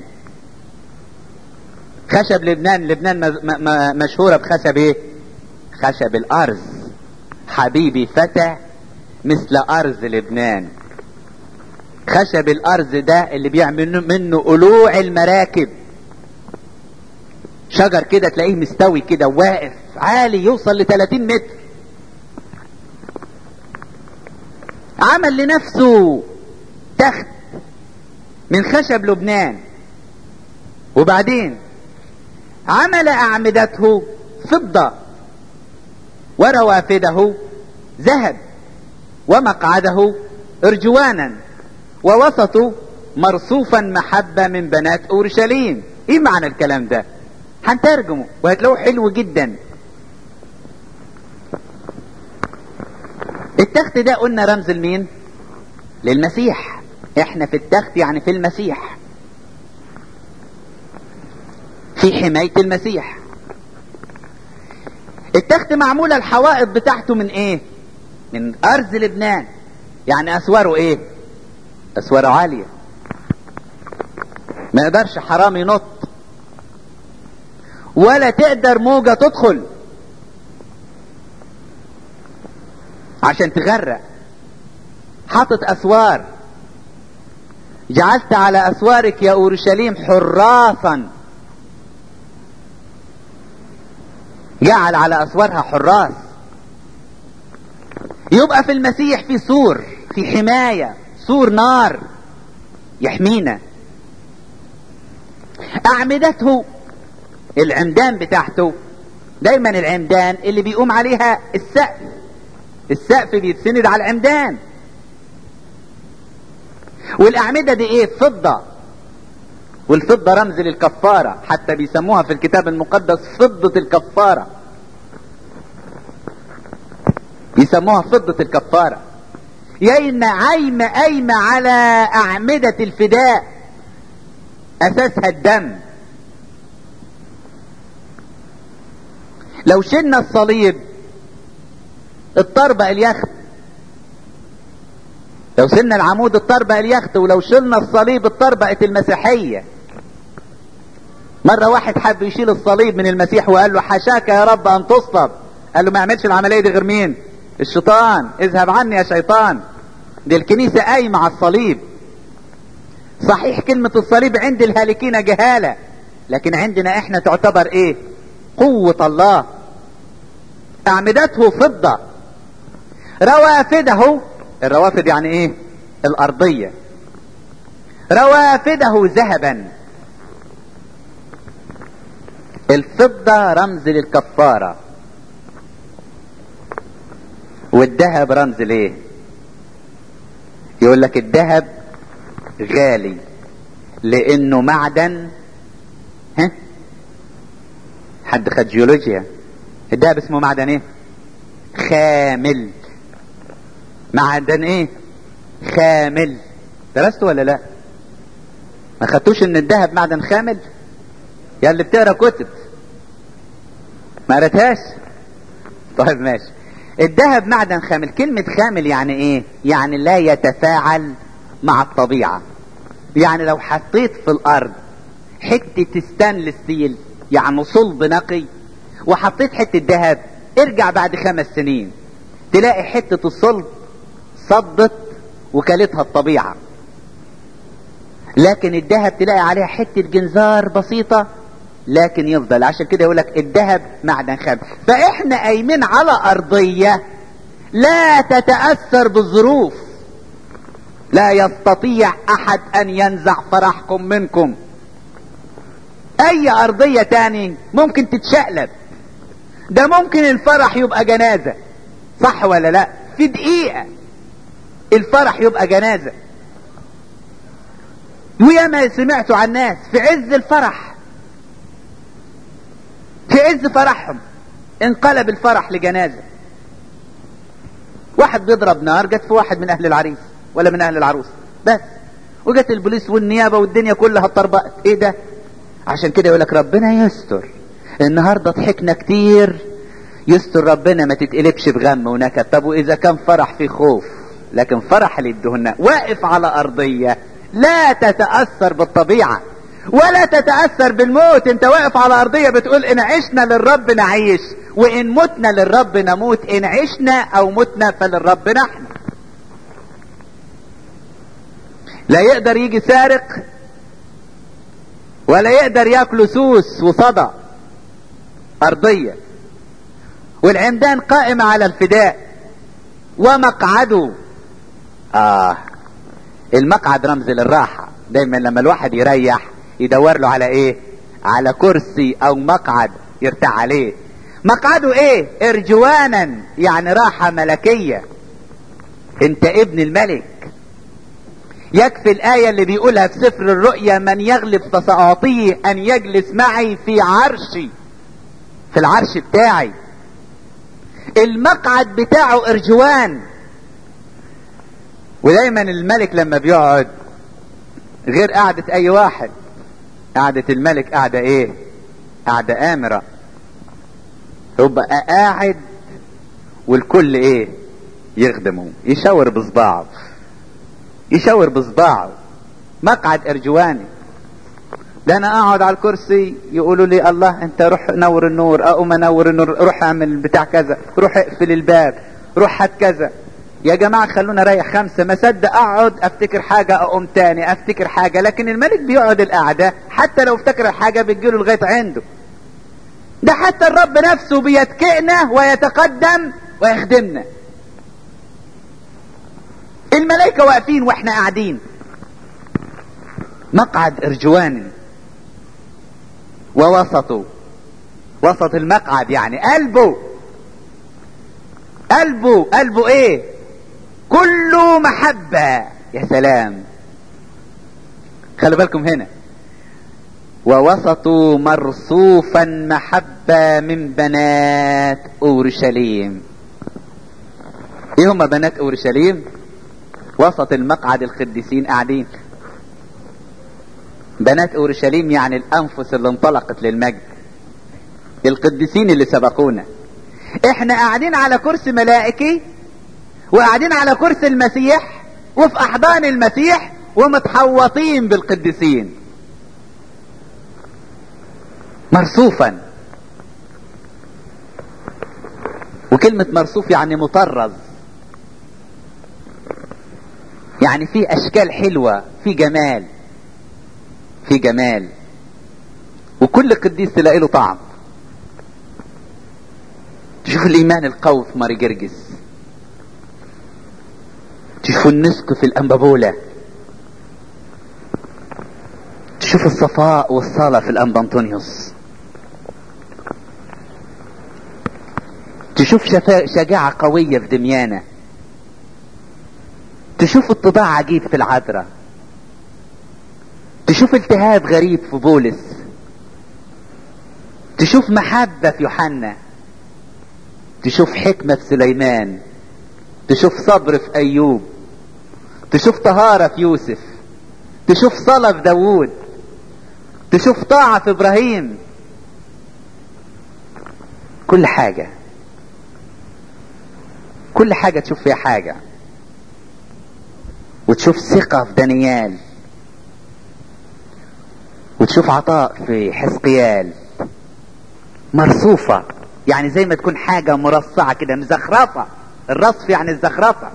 خشب لبنان لبنان مشهورة بخشب ايه خشب الارز حبيبي فتى مثل ارز لبنان خشب الارز ده اللي بيعمل منه قلوع المراكب شجر كده تلاقيه مستوي كده واقف عالي يوصل ل 30 متر عمل لنفسه تخت من خشب لبنان وبعدين عمل اعمدته فضة وروافده ذهب ومقعده ارجوانا ووسطه مرصوفا محبة من بنات اورشليم ايه معنى الكلام ده هنترجمه وهتلاقوه حلو جدا التخت ده قلنا رمز لمين للمسيح احنا في التخت يعني في المسيح في حماية المسيح التخت معمولة الحوائط بتاعته من ايه من ارز لبنان يعني اسواره ايه اسواره عالية ما يقدرش حرام ينط ولا تقدر موجة تدخل عشان تغرق حاطط اسوار جعلت على اسوارك يا اورشليم حراسا جعل على اسوارها حراس يبقى في المسيح في سور في حماية سور نار يحمينا اعمدته العمدان بتاعته دايما العمدان اللي بيقوم عليها السقف السقف بيتسند على العمدان والاعمده دي ايه فضه والفضه رمز للكفاره حتى بيسموها في الكتاب المقدس فضه الكفاره بيسموها فضه الكفاره يين عايمه قايمه على اعمده الفداء اساسها الدم لو شلنا الصليب الطربق اليخت لو شلنا العمود الطربق اليخت ولو شلنا الصليب الطربقة المسيحية مرة واحد حب يشيل الصليب من المسيح وقال له حشاك يا رب ان تصلب قال له ما يعملش العملية دي غير مين الشيطان اذهب عني يا شيطان دي الكنيسة قايمة على الصليب صحيح كلمة الصليب عند الهالكين جهالة لكن عندنا احنا تعتبر ايه قوة الله اعمدته فضة روافده الروافد يعني ايه الارضية روافده ذهبا الفضة رمز للكفارة والذهب رمز ليه يقول لك الذهب غالي لانه معدن ها حد خد جيولوجيا الدهب اسمه معدن ايه خامل معدن ايه خامل درست ولا لا ما خدتوش ان الذهب معدن خامل يا اللي بتقرا كتب ما قريتهاش طيب ماشي الذهب معدن خامل كلمة خامل يعني ايه يعني لا يتفاعل مع الطبيعة يعني لو حطيت في الارض حتة ستانلس ستيل يعني صلب نقي وحطيت حتة ذهب ارجع بعد خمس سنين تلاقي حتة الصلب صدت وكلتها الطبيعة لكن الذهب تلاقي عليها حتة جنزار بسيطة لكن يفضل عشان كده يقول لك الذهب معدن خام فاحنا قايمين على ارضية لا تتأثر بالظروف لا يستطيع احد ان ينزع فرحكم منكم اي ارضية تاني ممكن تتشقلب ده ممكن الفرح يبقى جنازة صح ولا لا في دقيقة الفرح يبقى جنازة وياما سمعتوا عن ناس في عز الفرح في عز فرحهم انقلب الفرح لجنازة واحد بيضرب نار جت في واحد من اهل العريس ولا من اهل العروس بس وجت البوليس والنيابة والدنيا كلها اتطربقت ايه ده عشان كده يقول لك ربنا يستر النهارده ضحكنا كتير يستر ربنا ما تتقلبش بغم ونكد طب واذا كان فرح في خوف لكن فرح اللي يدهن واقف على ارضيه لا تتاثر بالطبيعه ولا تتاثر بالموت انت واقف على ارضيه بتقول ان عشنا للرب نعيش وان متنا للرب نموت ان عشنا او متنا فللرب نحن لا يقدر يجي سارق ولا يقدر ياكل سوس وصدى ارضيه والعمدان قائمه على الفداء ومقعده اه المقعد رمز للراحه دايما لما الواحد يريح يدور له على ايه على كرسي او مقعد يرتاح عليه مقعده ايه ارجوانا يعني راحه ملكيه انت ابن الملك يكفي الآية اللي بيقولها في سفر الرؤيا من يغلب فسأعطيه أن يجلس معي في عرشي في العرش بتاعي المقعد بتاعه ارجوان ودايما الملك لما بيقعد غير قعدة اي واحد قعدة الملك قعدة ايه قعدة امرة يبقى قاعد والكل ايه يخدمه يشاور بصباعه يشاور بصباعه مقعد ارجواني ده انا اقعد على الكرسي يقولوا لي الله انت روح نور النور اقوم انور النور روح اعمل بتاع كذا روح اقفل الباب روح هات كذا يا جماعة خلونا رايح خمسة ما صدق اقعد افتكر حاجة اقوم تاني افتكر حاجة لكن الملك بيقعد القعدة حتى لو افتكر الحاجة بتجيله لغاية عنده ده حتى الرب نفسه بيتكئنا ويتقدم ويخدمنا الملائكة واقفين واحنا قاعدين مقعد ارجوان ووسطه وسط المقعد يعني قلبه قلبه قلبه ايه كله محبة يا سلام خلوا بالكم هنا ووسطه مرصوفا محبة من بنات اورشليم ايه هم بنات اورشليم وسط المقعد القديسين قاعدين بنات اورشليم يعني الانفس اللي انطلقت للمجد القديسين اللي سبقونا احنا قاعدين على كرسي ملائكي وقاعدين على كرسي المسيح وفي احضان المسيح ومتحوطين بالقديسين مرصوفا وكلمة مرصوف يعني مطرز يعني في اشكال حلوة في جمال في جمال وكل قديس تلاقي له طعم تشوف الايمان القوي في ماري جرجس تشوف النسك في الانبابولة تشوف الصفاء والصلاة في الانبا انطونيوس تشوف شفا... شجاعة قوية في دميانة تشوف اتضاع عجيب في العذراء تشوف التهاب غريب في بولس تشوف محبة في يوحنا تشوف حكمة في سليمان تشوف صبر في أيوب تشوف طهارة في يوسف تشوف صلاة في داوود تشوف طاعة في إبراهيم كل حاجة كل حاجة تشوف فيها حاجة وتشوف ثقة في دانيال وتشوف عطاء في حزقيال مرصوفة يعني زي ما تكون حاجة مرصعة كده مزخرفة الرصف يعني الزخرفة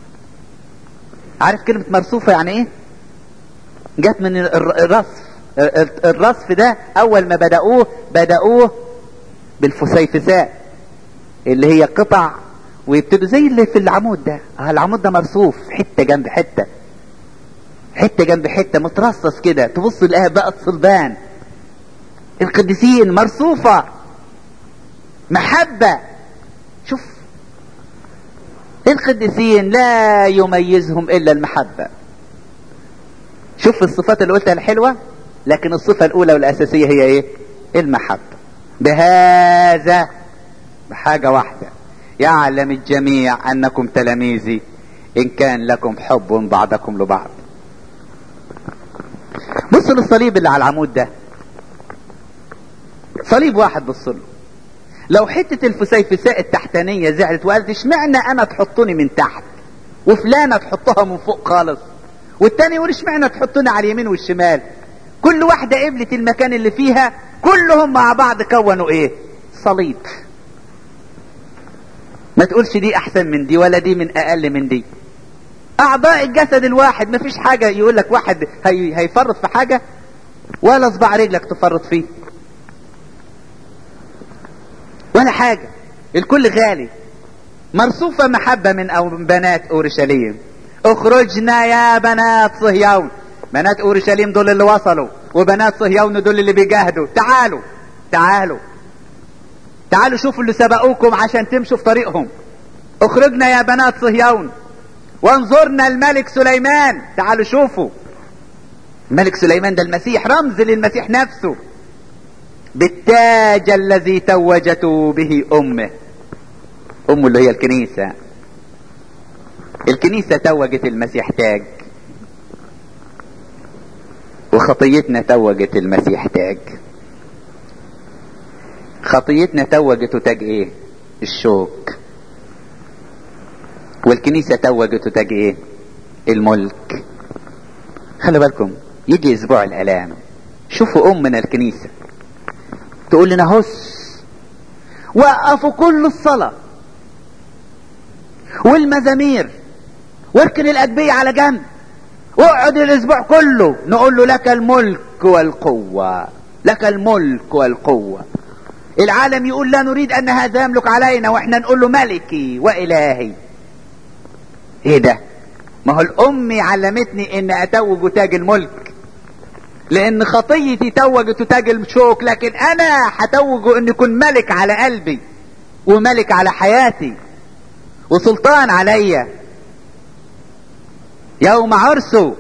عارف كلمة مرصوفة يعني ايه جت من الرصف الرصف ده اول ما بدأوه بدأوه بالفسيفساء اللي هي قطع ويبتدوا زي اللي في العمود ده اه العمود ده مرصوف حتة جنب حتة حتة جنب حتة مترصص كده تبص تلاقيها بقت صلبان القديسين مرصوفة محبة شوف القديسين لا يميزهم الا المحبة شوف الصفات اللي قلتها الحلوة لكن الصفة الاولى والاساسية هي ايه المحبة بهذا بحاجة واحدة يعلم الجميع انكم تلاميذي ان كان لكم حب بعضكم لبعض بص للصليب اللي على العمود ده صليب واحد بص له لو حتة الفسيفساء التحتانية زعلت وقالت اشمعنى انا تحطني من تحت وفلانة تحطها من فوق خالص والتاني يقول اشمعنى تحطني على اليمين والشمال كل واحدة قبلت المكان اللي فيها كلهم مع بعض كونوا ايه صليب ما تقولش دي احسن من دي ولا دي من اقل من دي اعضاء الجسد الواحد ما فيش حاجة يقول لك واحد هي هيفرط في حاجة ولا صباع رجلك تفرط فيه ولا حاجة الكل غالي مرصوفة محبة من أو من بنات أورشليم اخرجنا يا بنات صهيون بنات أورشليم دول اللي وصلوا وبنات صهيون دول اللي بيجاهدوا تعالوا تعالوا تعالوا شوفوا اللي سبقوكم عشان تمشوا في طريقهم اخرجنا يا بنات صهيون وانظرنا الملك سليمان تعالوا شوفوا الملك سليمان ده المسيح رمز للمسيح نفسه بالتاج الذي توجته به امه امه اللي هي الكنيسة الكنيسة توجت المسيح تاج وخطيتنا توجت المسيح تاج خطيتنا توجته تاج ايه الشوك والكنيسة توجته تاج ايه الملك خلي بالكم يجي اسبوع الالام شوفوا امنا الكنيسة تقول لنا هس وقفوا كل الصلاة والمزامير واركن الأدبية على جنب واقعد الأسبوع كله نقول له لك الملك والقوة لك الملك والقوة العالم يقول لا نريد أن هذا يملك علينا وإحنا نقول له ملكي وإلهي إيه ده ما هو الأم علمتني إن أتوج تاج الملك لان خطيتي توجت تاج الشوك لكن انا هتوج ان يكون ملك على قلبي وملك على حياتي وسلطان عليا يوم عرسه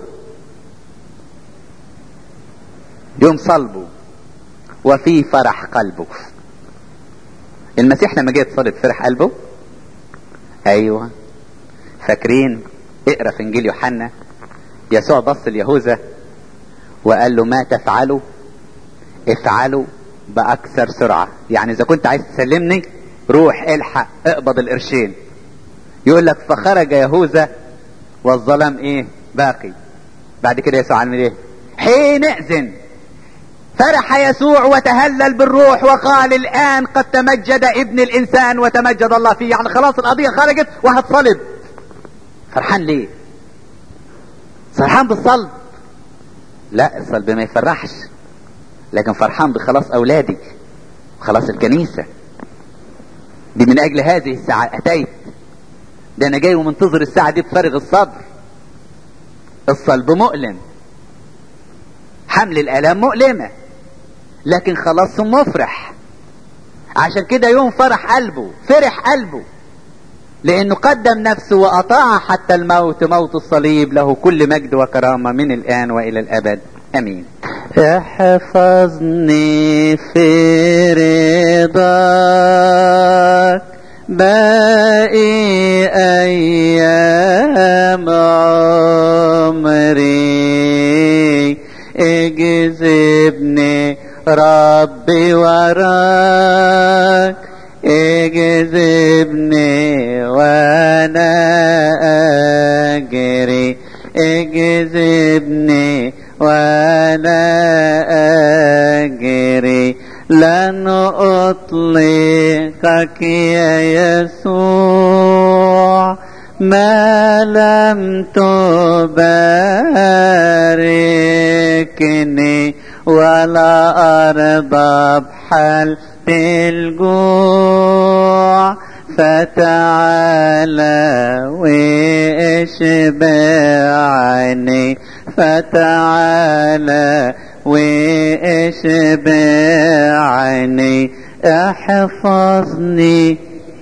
يوم صلبه وفي فرح قلبه المسيح لما جه يتصلب فرح قلبه ايوه فاكرين اقرا في انجيل يوحنا يسوع بص ليهوذا وقال له ما تفعلوا افعلوا باكثر سرعة يعني اذا كنت عايز تسلمني روح الحق اقبض القرشين يقول لك فخرج يهوذا والظلام ايه باقي بعد كده يسوع عمل ايه حينئذ فرح يسوع وتهلل بالروح وقال الان قد تمجد ابن الانسان وتمجد الله فيه يعني خلاص القضية خرجت وهتصلب فرحان ليه فرحان بالصلب لا الصلب ما يفرحش لكن فرحان بخلاص اولادي خلاص الكنيسة دي من اجل هذه الساعة اتيت ده انا جاي ومنتظر الساعة دي بفارغ الصبر الصلب مؤلم حمل الالام مؤلمة لكن خلاص مفرح عشان كده يوم فرح قلبه فرح قلبه لانه قدم نفسه واطاع حتى الموت موت الصليب له كل مجد وكرامه من الان والى الابد امين احفظني في رضاك باقي ايام عمري اجذبني ربي وراك اجذبني وانا اجري اجذبني وانا اجري لن اطلقك يا يسوع ما لم تباركني ولا ارضى بحال الجوع فتعالى واشبعني فتعالى واشبعني احفظني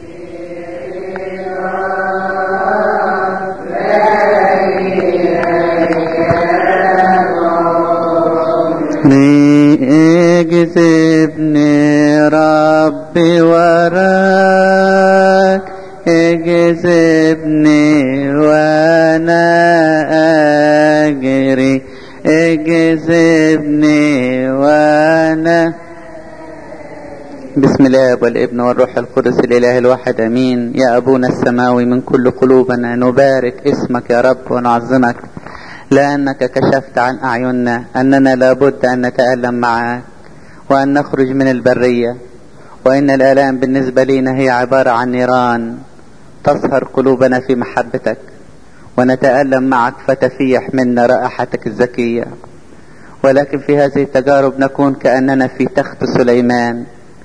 اجذبني ربي وراك اجذبني وانا اجري اجذبني وانا بسم الله والابن والروح القدس الاله الواحد امين يا ابونا السماوي من كل قلوبنا نبارك اسمك يا رب ونعظمك لانك كشفت عن اعيننا اننا لابد ان نتالم معك وأن نخرج من البرية وإن الآلام بالنسبة لنا هي عبارة عن نيران تصهر قلوبنا في محبتك ونتألم معك فتفيح منا رائحتك الزكية ولكن في هذه التجارب نكون كأننا في تخت سليمان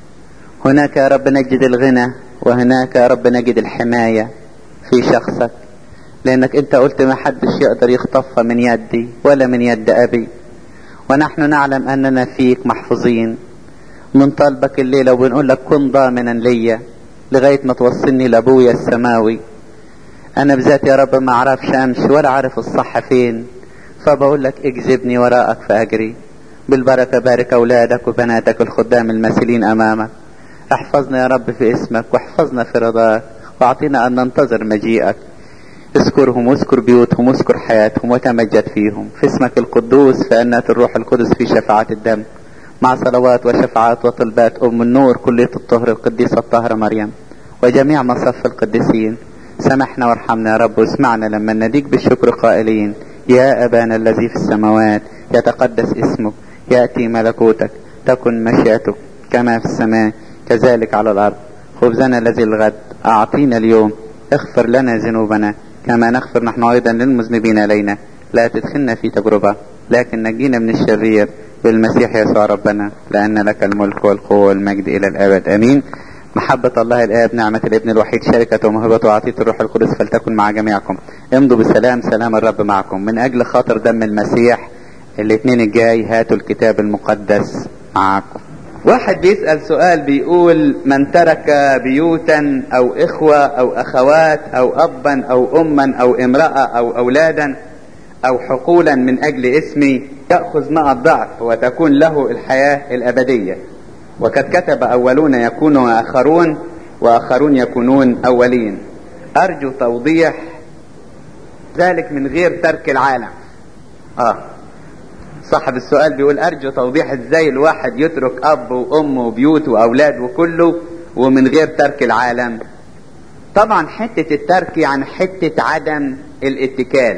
هناك يا رب نجد الغنى وهناك يا رب نجد الحماية في شخصك لأنك أنت قلت ما حدش يقدر يخطف من يدي ولا من يد أبي ونحن نعلم أننا فيك محفوظين من طلبك الليلة وبنقول لك كن ضامنا ليا لغاية ما توصلني لأبويا السماوي أنا بذات يا رب ما أعرفش أمشي ولا أعرف الصح فين فبقول لك اجذبني وراءك فأجري بالبركة بارك أولادك وبناتك الخدام الماثلين أمامك احفظنا يا رب في اسمك واحفظنا في رضاك واعطينا أن ننتظر مجيئك اذكرهم واذكر بيوتهم واذكر حياتهم وتمجد فيهم في اسمك القدوس فأنات الروح القدس في شفاعة الدم مع صلوات وشفاعات وطلبات أم النور كلية الطهر القديسة الطاهرة مريم وجميع مصف القديسين سامحنا وارحمنا يا رب واسمعنا لما نديك بالشكر قائلين يا أبانا الذي في السماوات يتقدس اسمك يأتي ملكوتك تكن مشيئتك كما في السماء كذلك على الأرض خبزنا الذي الغد أعطينا اليوم اغفر لنا ذنوبنا كما نغفر نحن أيضا للمذنبين إلينا لا تدخلنا في تجربة لكن نجينا من الشرير بالمسيح يسوع ربنا لأن لك الملك والقوة والمجد إلى الأبد أمين محبة الله الآب نعمة الابن الوحيد شركة وموهبة وعطية الروح القدس فلتكن مع جميعكم امضوا بسلام سلام الرب معكم من أجل خاطر دم المسيح الاثنين الجاي هاتوا الكتاب المقدس معكم واحد بيسأل سؤال بيقول من ترك بيوتا أو إخوة أو أخوات أو أبا أو أما أو امرأة أو أولادا أو حقولا من أجل اسمي يأخذ مع الضعف وتكون له الحياة الأبدية وقد كتب أولون يكونوا آخرون وآخرون يكونون أولين أرجو توضيح ذلك من غير ترك العالم آه صاحب السؤال بيقول أرجو توضيح إزاي الواحد يترك أب وأم وبيوت وأولاد وكله ومن غير ترك العالم طبعا حتة الترك يعني حتة عدم الاتكال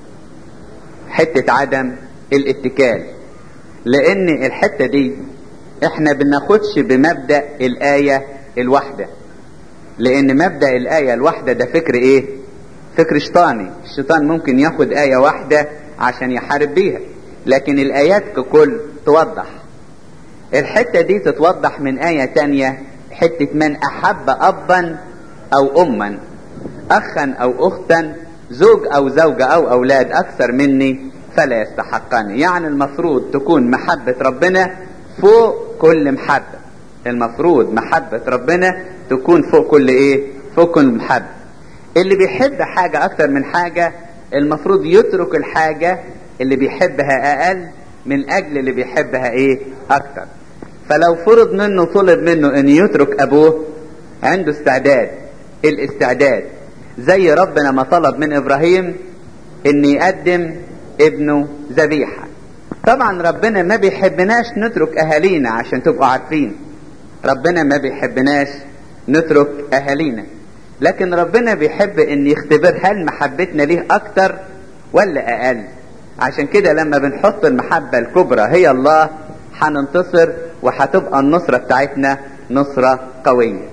حتة عدم الاتكال لأن الحتة دي احنا بناخدش بمبدأ الآية الواحدة لأن مبدأ الآية الواحدة ده فكر إيه؟ فكر شيطاني الشيطان ممكن ياخد آية واحدة عشان يحارب بيها لكن الآيات ككل توضح الحتة دي تتوضح من آية تانية حتة من أحب أبا أو أما أخا أو أختا زوج أو زوجة أو أولاد أكثر مني فلا يستحقني يعني المفروض تكون محبة ربنا فوق كل محبة المفروض محبة ربنا تكون فوق كل ايه فوق كل محبة اللي بيحب حاجة اكتر من حاجة المفروض يترك الحاجة اللي بيحبها اقل من اجل اللي بيحبها ايه اكتر فلو فرض منه طلب منه ان يترك ابوه عنده استعداد الاستعداد زي ربنا ما طلب من ابراهيم ان يقدم ابنه ذبيحه طبعا ربنا ما بيحبناش نترك اهالينا عشان تبقوا عارفين ربنا ما بيحبناش نترك اهالينا لكن ربنا بيحب ان يختبر هل محبتنا ليه اكتر ولا اقل عشان كده لما بنحط المحبة الكبرى هي الله هننتصر وهتبقى النصرة بتاعتنا نصرة قوية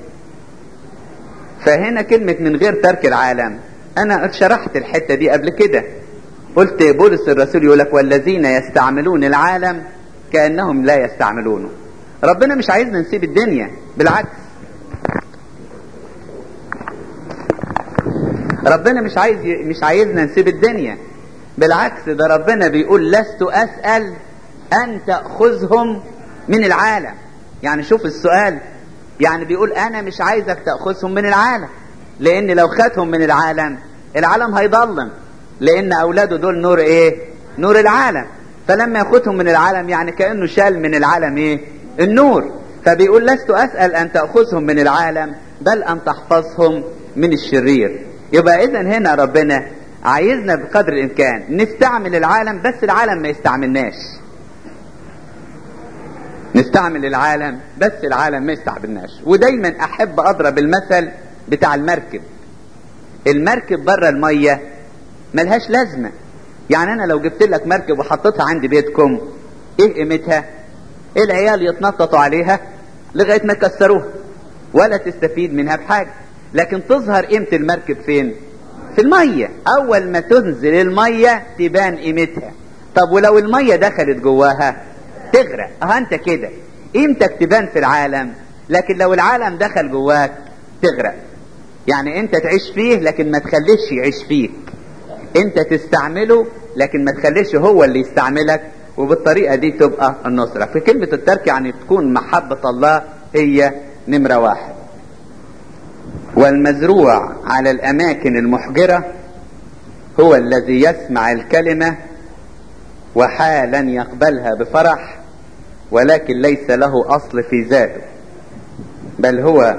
فهنا كلمة من غير ترك العالم انا شرحت الحتة دي قبل كده قلت بولس الرسول يقول لك والذين يستعملون العالم كأنهم لا يستعملونه ربنا مش عايزنا نسيب الدنيا بالعكس ربنا مش عايز مش عايزنا نسيب الدنيا بالعكس ده ربنا بيقول لست اسال ان تاخذهم من العالم يعني شوف السؤال يعني بيقول انا مش عايزك تاخذهم من العالم لان لو خدهم من العالم العالم هيضلم لان اولاده دول نور ايه نور العالم فلما ياخدهم من العالم يعني كانه شال من العالم ايه النور فبيقول لست اسال ان تاخذهم من العالم بل ان تحفظهم من الشرير يبقى اذا هنا ربنا عايزنا بقدر الامكان نستعمل العالم بس العالم ما يستعملناش نستعمل العالم بس العالم ما يستعملناش ودايما احب اضرب المثل بتاع المركب المركب بره الميه ملهاش لازمه يعني انا لو جبت لك مركب وحطيتها عند بيتكم ايه قيمتها العيال يتنططوا عليها لغايه ما يكسروها ولا تستفيد منها بحاجه لكن تظهر قيمه المركب فين في الميه اول ما تنزل الميه تبان قيمتها طب ولو الميه دخلت جواها تغرق اه انت كده قيمتك تبان في العالم لكن لو العالم دخل جواك تغرق يعني انت تعيش فيه لكن ما تخليش يعيش فيك انت تستعمله لكن ما تخليش هو اللي يستعملك وبالطريقه دي تبقى النصره في كلمه الترك يعني تكون محبه الله هي نمره واحد والمزروع على الاماكن المحجره هو الذي يسمع الكلمه وحالا يقبلها بفرح ولكن ليس له اصل في ذاته بل هو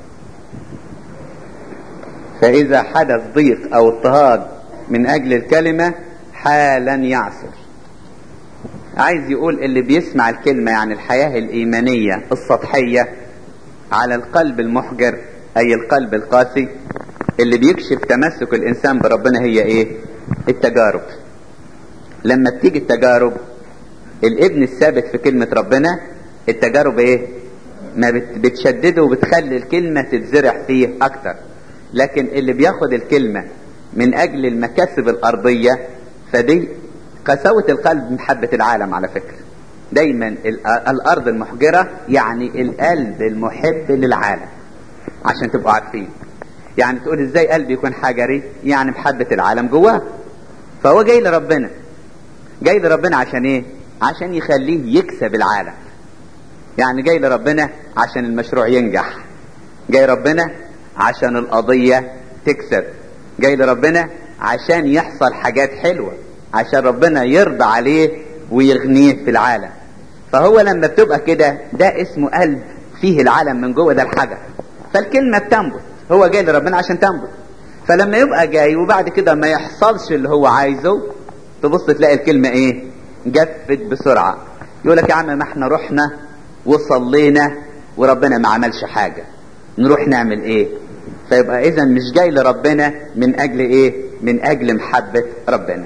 فاذا حدث ضيق او اضطهاد من اجل الكلمه حالا يعصر عايز يقول اللي بيسمع الكلمه يعني الحياه الايمانيه السطحيه على القلب المحجر اي القلب القاسي اللي بيكشف تمسك الانسان بربنا هي ايه التجارب لما بتيجي التجارب الابن الثابت في كلمة ربنا التجارب ايه ما بتشدده وبتخلي الكلمة تتزرع فيه اكتر لكن اللي بياخد الكلمة من اجل المكاسب الارضية فدي قساوة القلب محبة العالم على فكرة دايما الارض المحجرة يعني القلب المحب للعالم عشان تبقوا عارفين يعني تقول ازاي قلبي يكون حجري يعني محبة العالم جواه فهو جاي لربنا جاي لربنا عشان ايه عشان يخليه يكسب العالم يعني جاي لربنا عشان المشروع ينجح جاي ربنا عشان القضية تكسب جاي لربنا عشان يحصل حاجات حلوة عشان ربنا يرضى عليه ويغنيه في العالم فهو لما بتبقى كده ده اسمه قلب فيه العالم من جوه ده الحجر فالكلمة بتنبت هو جاي لربنا عشان تنبت فلما يبقى جاي وبعد كده ما يحصلش اللي هو عايزه تبص تلاقي الكلمة ايه جفت بسرعة يقول لك يا عم ما احنا رحنا وصلينا وربنا ما عملش حاجة نروح نعمل ايه فيبقى اذا مش جاي لربنا من اجل ايه من اجل محبة ربنا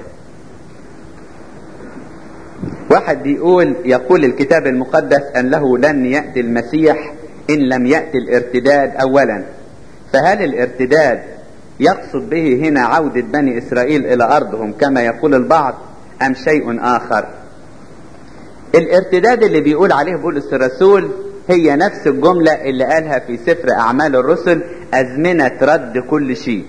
واحد بيقول يقول الكتاب المقدس ان له لن يأتي المسيح ان لم يأتي الارتداد اولا فهل الارتداد يقصد به هنا عودة بني اسرائيل الى ارضهم كما يقول البعض ام شيء اخر الارتداد اللي بيقول عليه بولس الرسول هي نفس الجملة اللي قالها في سفر اعمال الرسل ازمنة رد كل شيء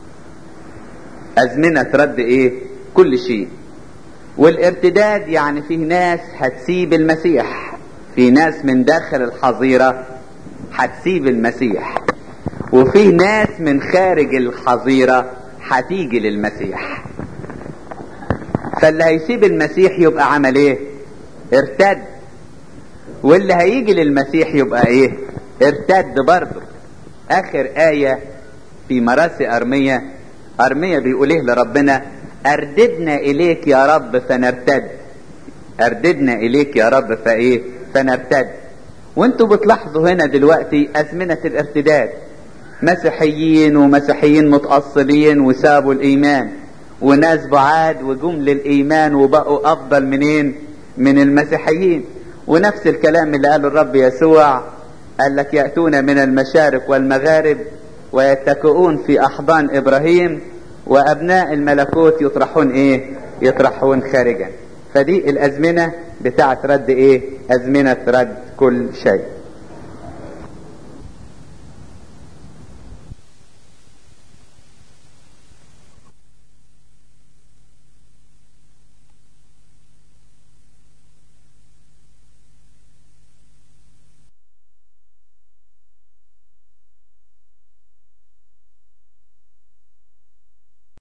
ازمنة رد ايه كل شيء والارتداد يعني فيه ناس هتسيب المسيح في ناس من داخل الحظيرة هتسيب المسيح وفي ناس من خارج الحظيرة هتيجي للمسيح فاللي هيسيب المسيح يبقى عمل ايه ارتد واللي هيجي للمسيح يبقى ايه ارتد برضه اخر آية في مراسي ارمية ارمية بيقول ايه لربنا ارددنا اليك يا رب فنرتد ارددنا اليك يا رب فايه فنرتد وانتوا بتلاحظوا هنا دلوقتي ازمنة الارتداد مسيحيين ومسيحيين متأصلين وسابوا الايمان وناس بعاد وجم للايمان وبقوا افضل منين من المسيحيين ونفس الكلام اللي قاله الرب يسوع قال لك يأتون من المشارق والمغارب ويتكئون في احضان ابراهيم وابناء الملكوت يطرحون ايه يطرحون خارجا فدي الازمنة بتاعت رد ايه ازمنة رد كل شيء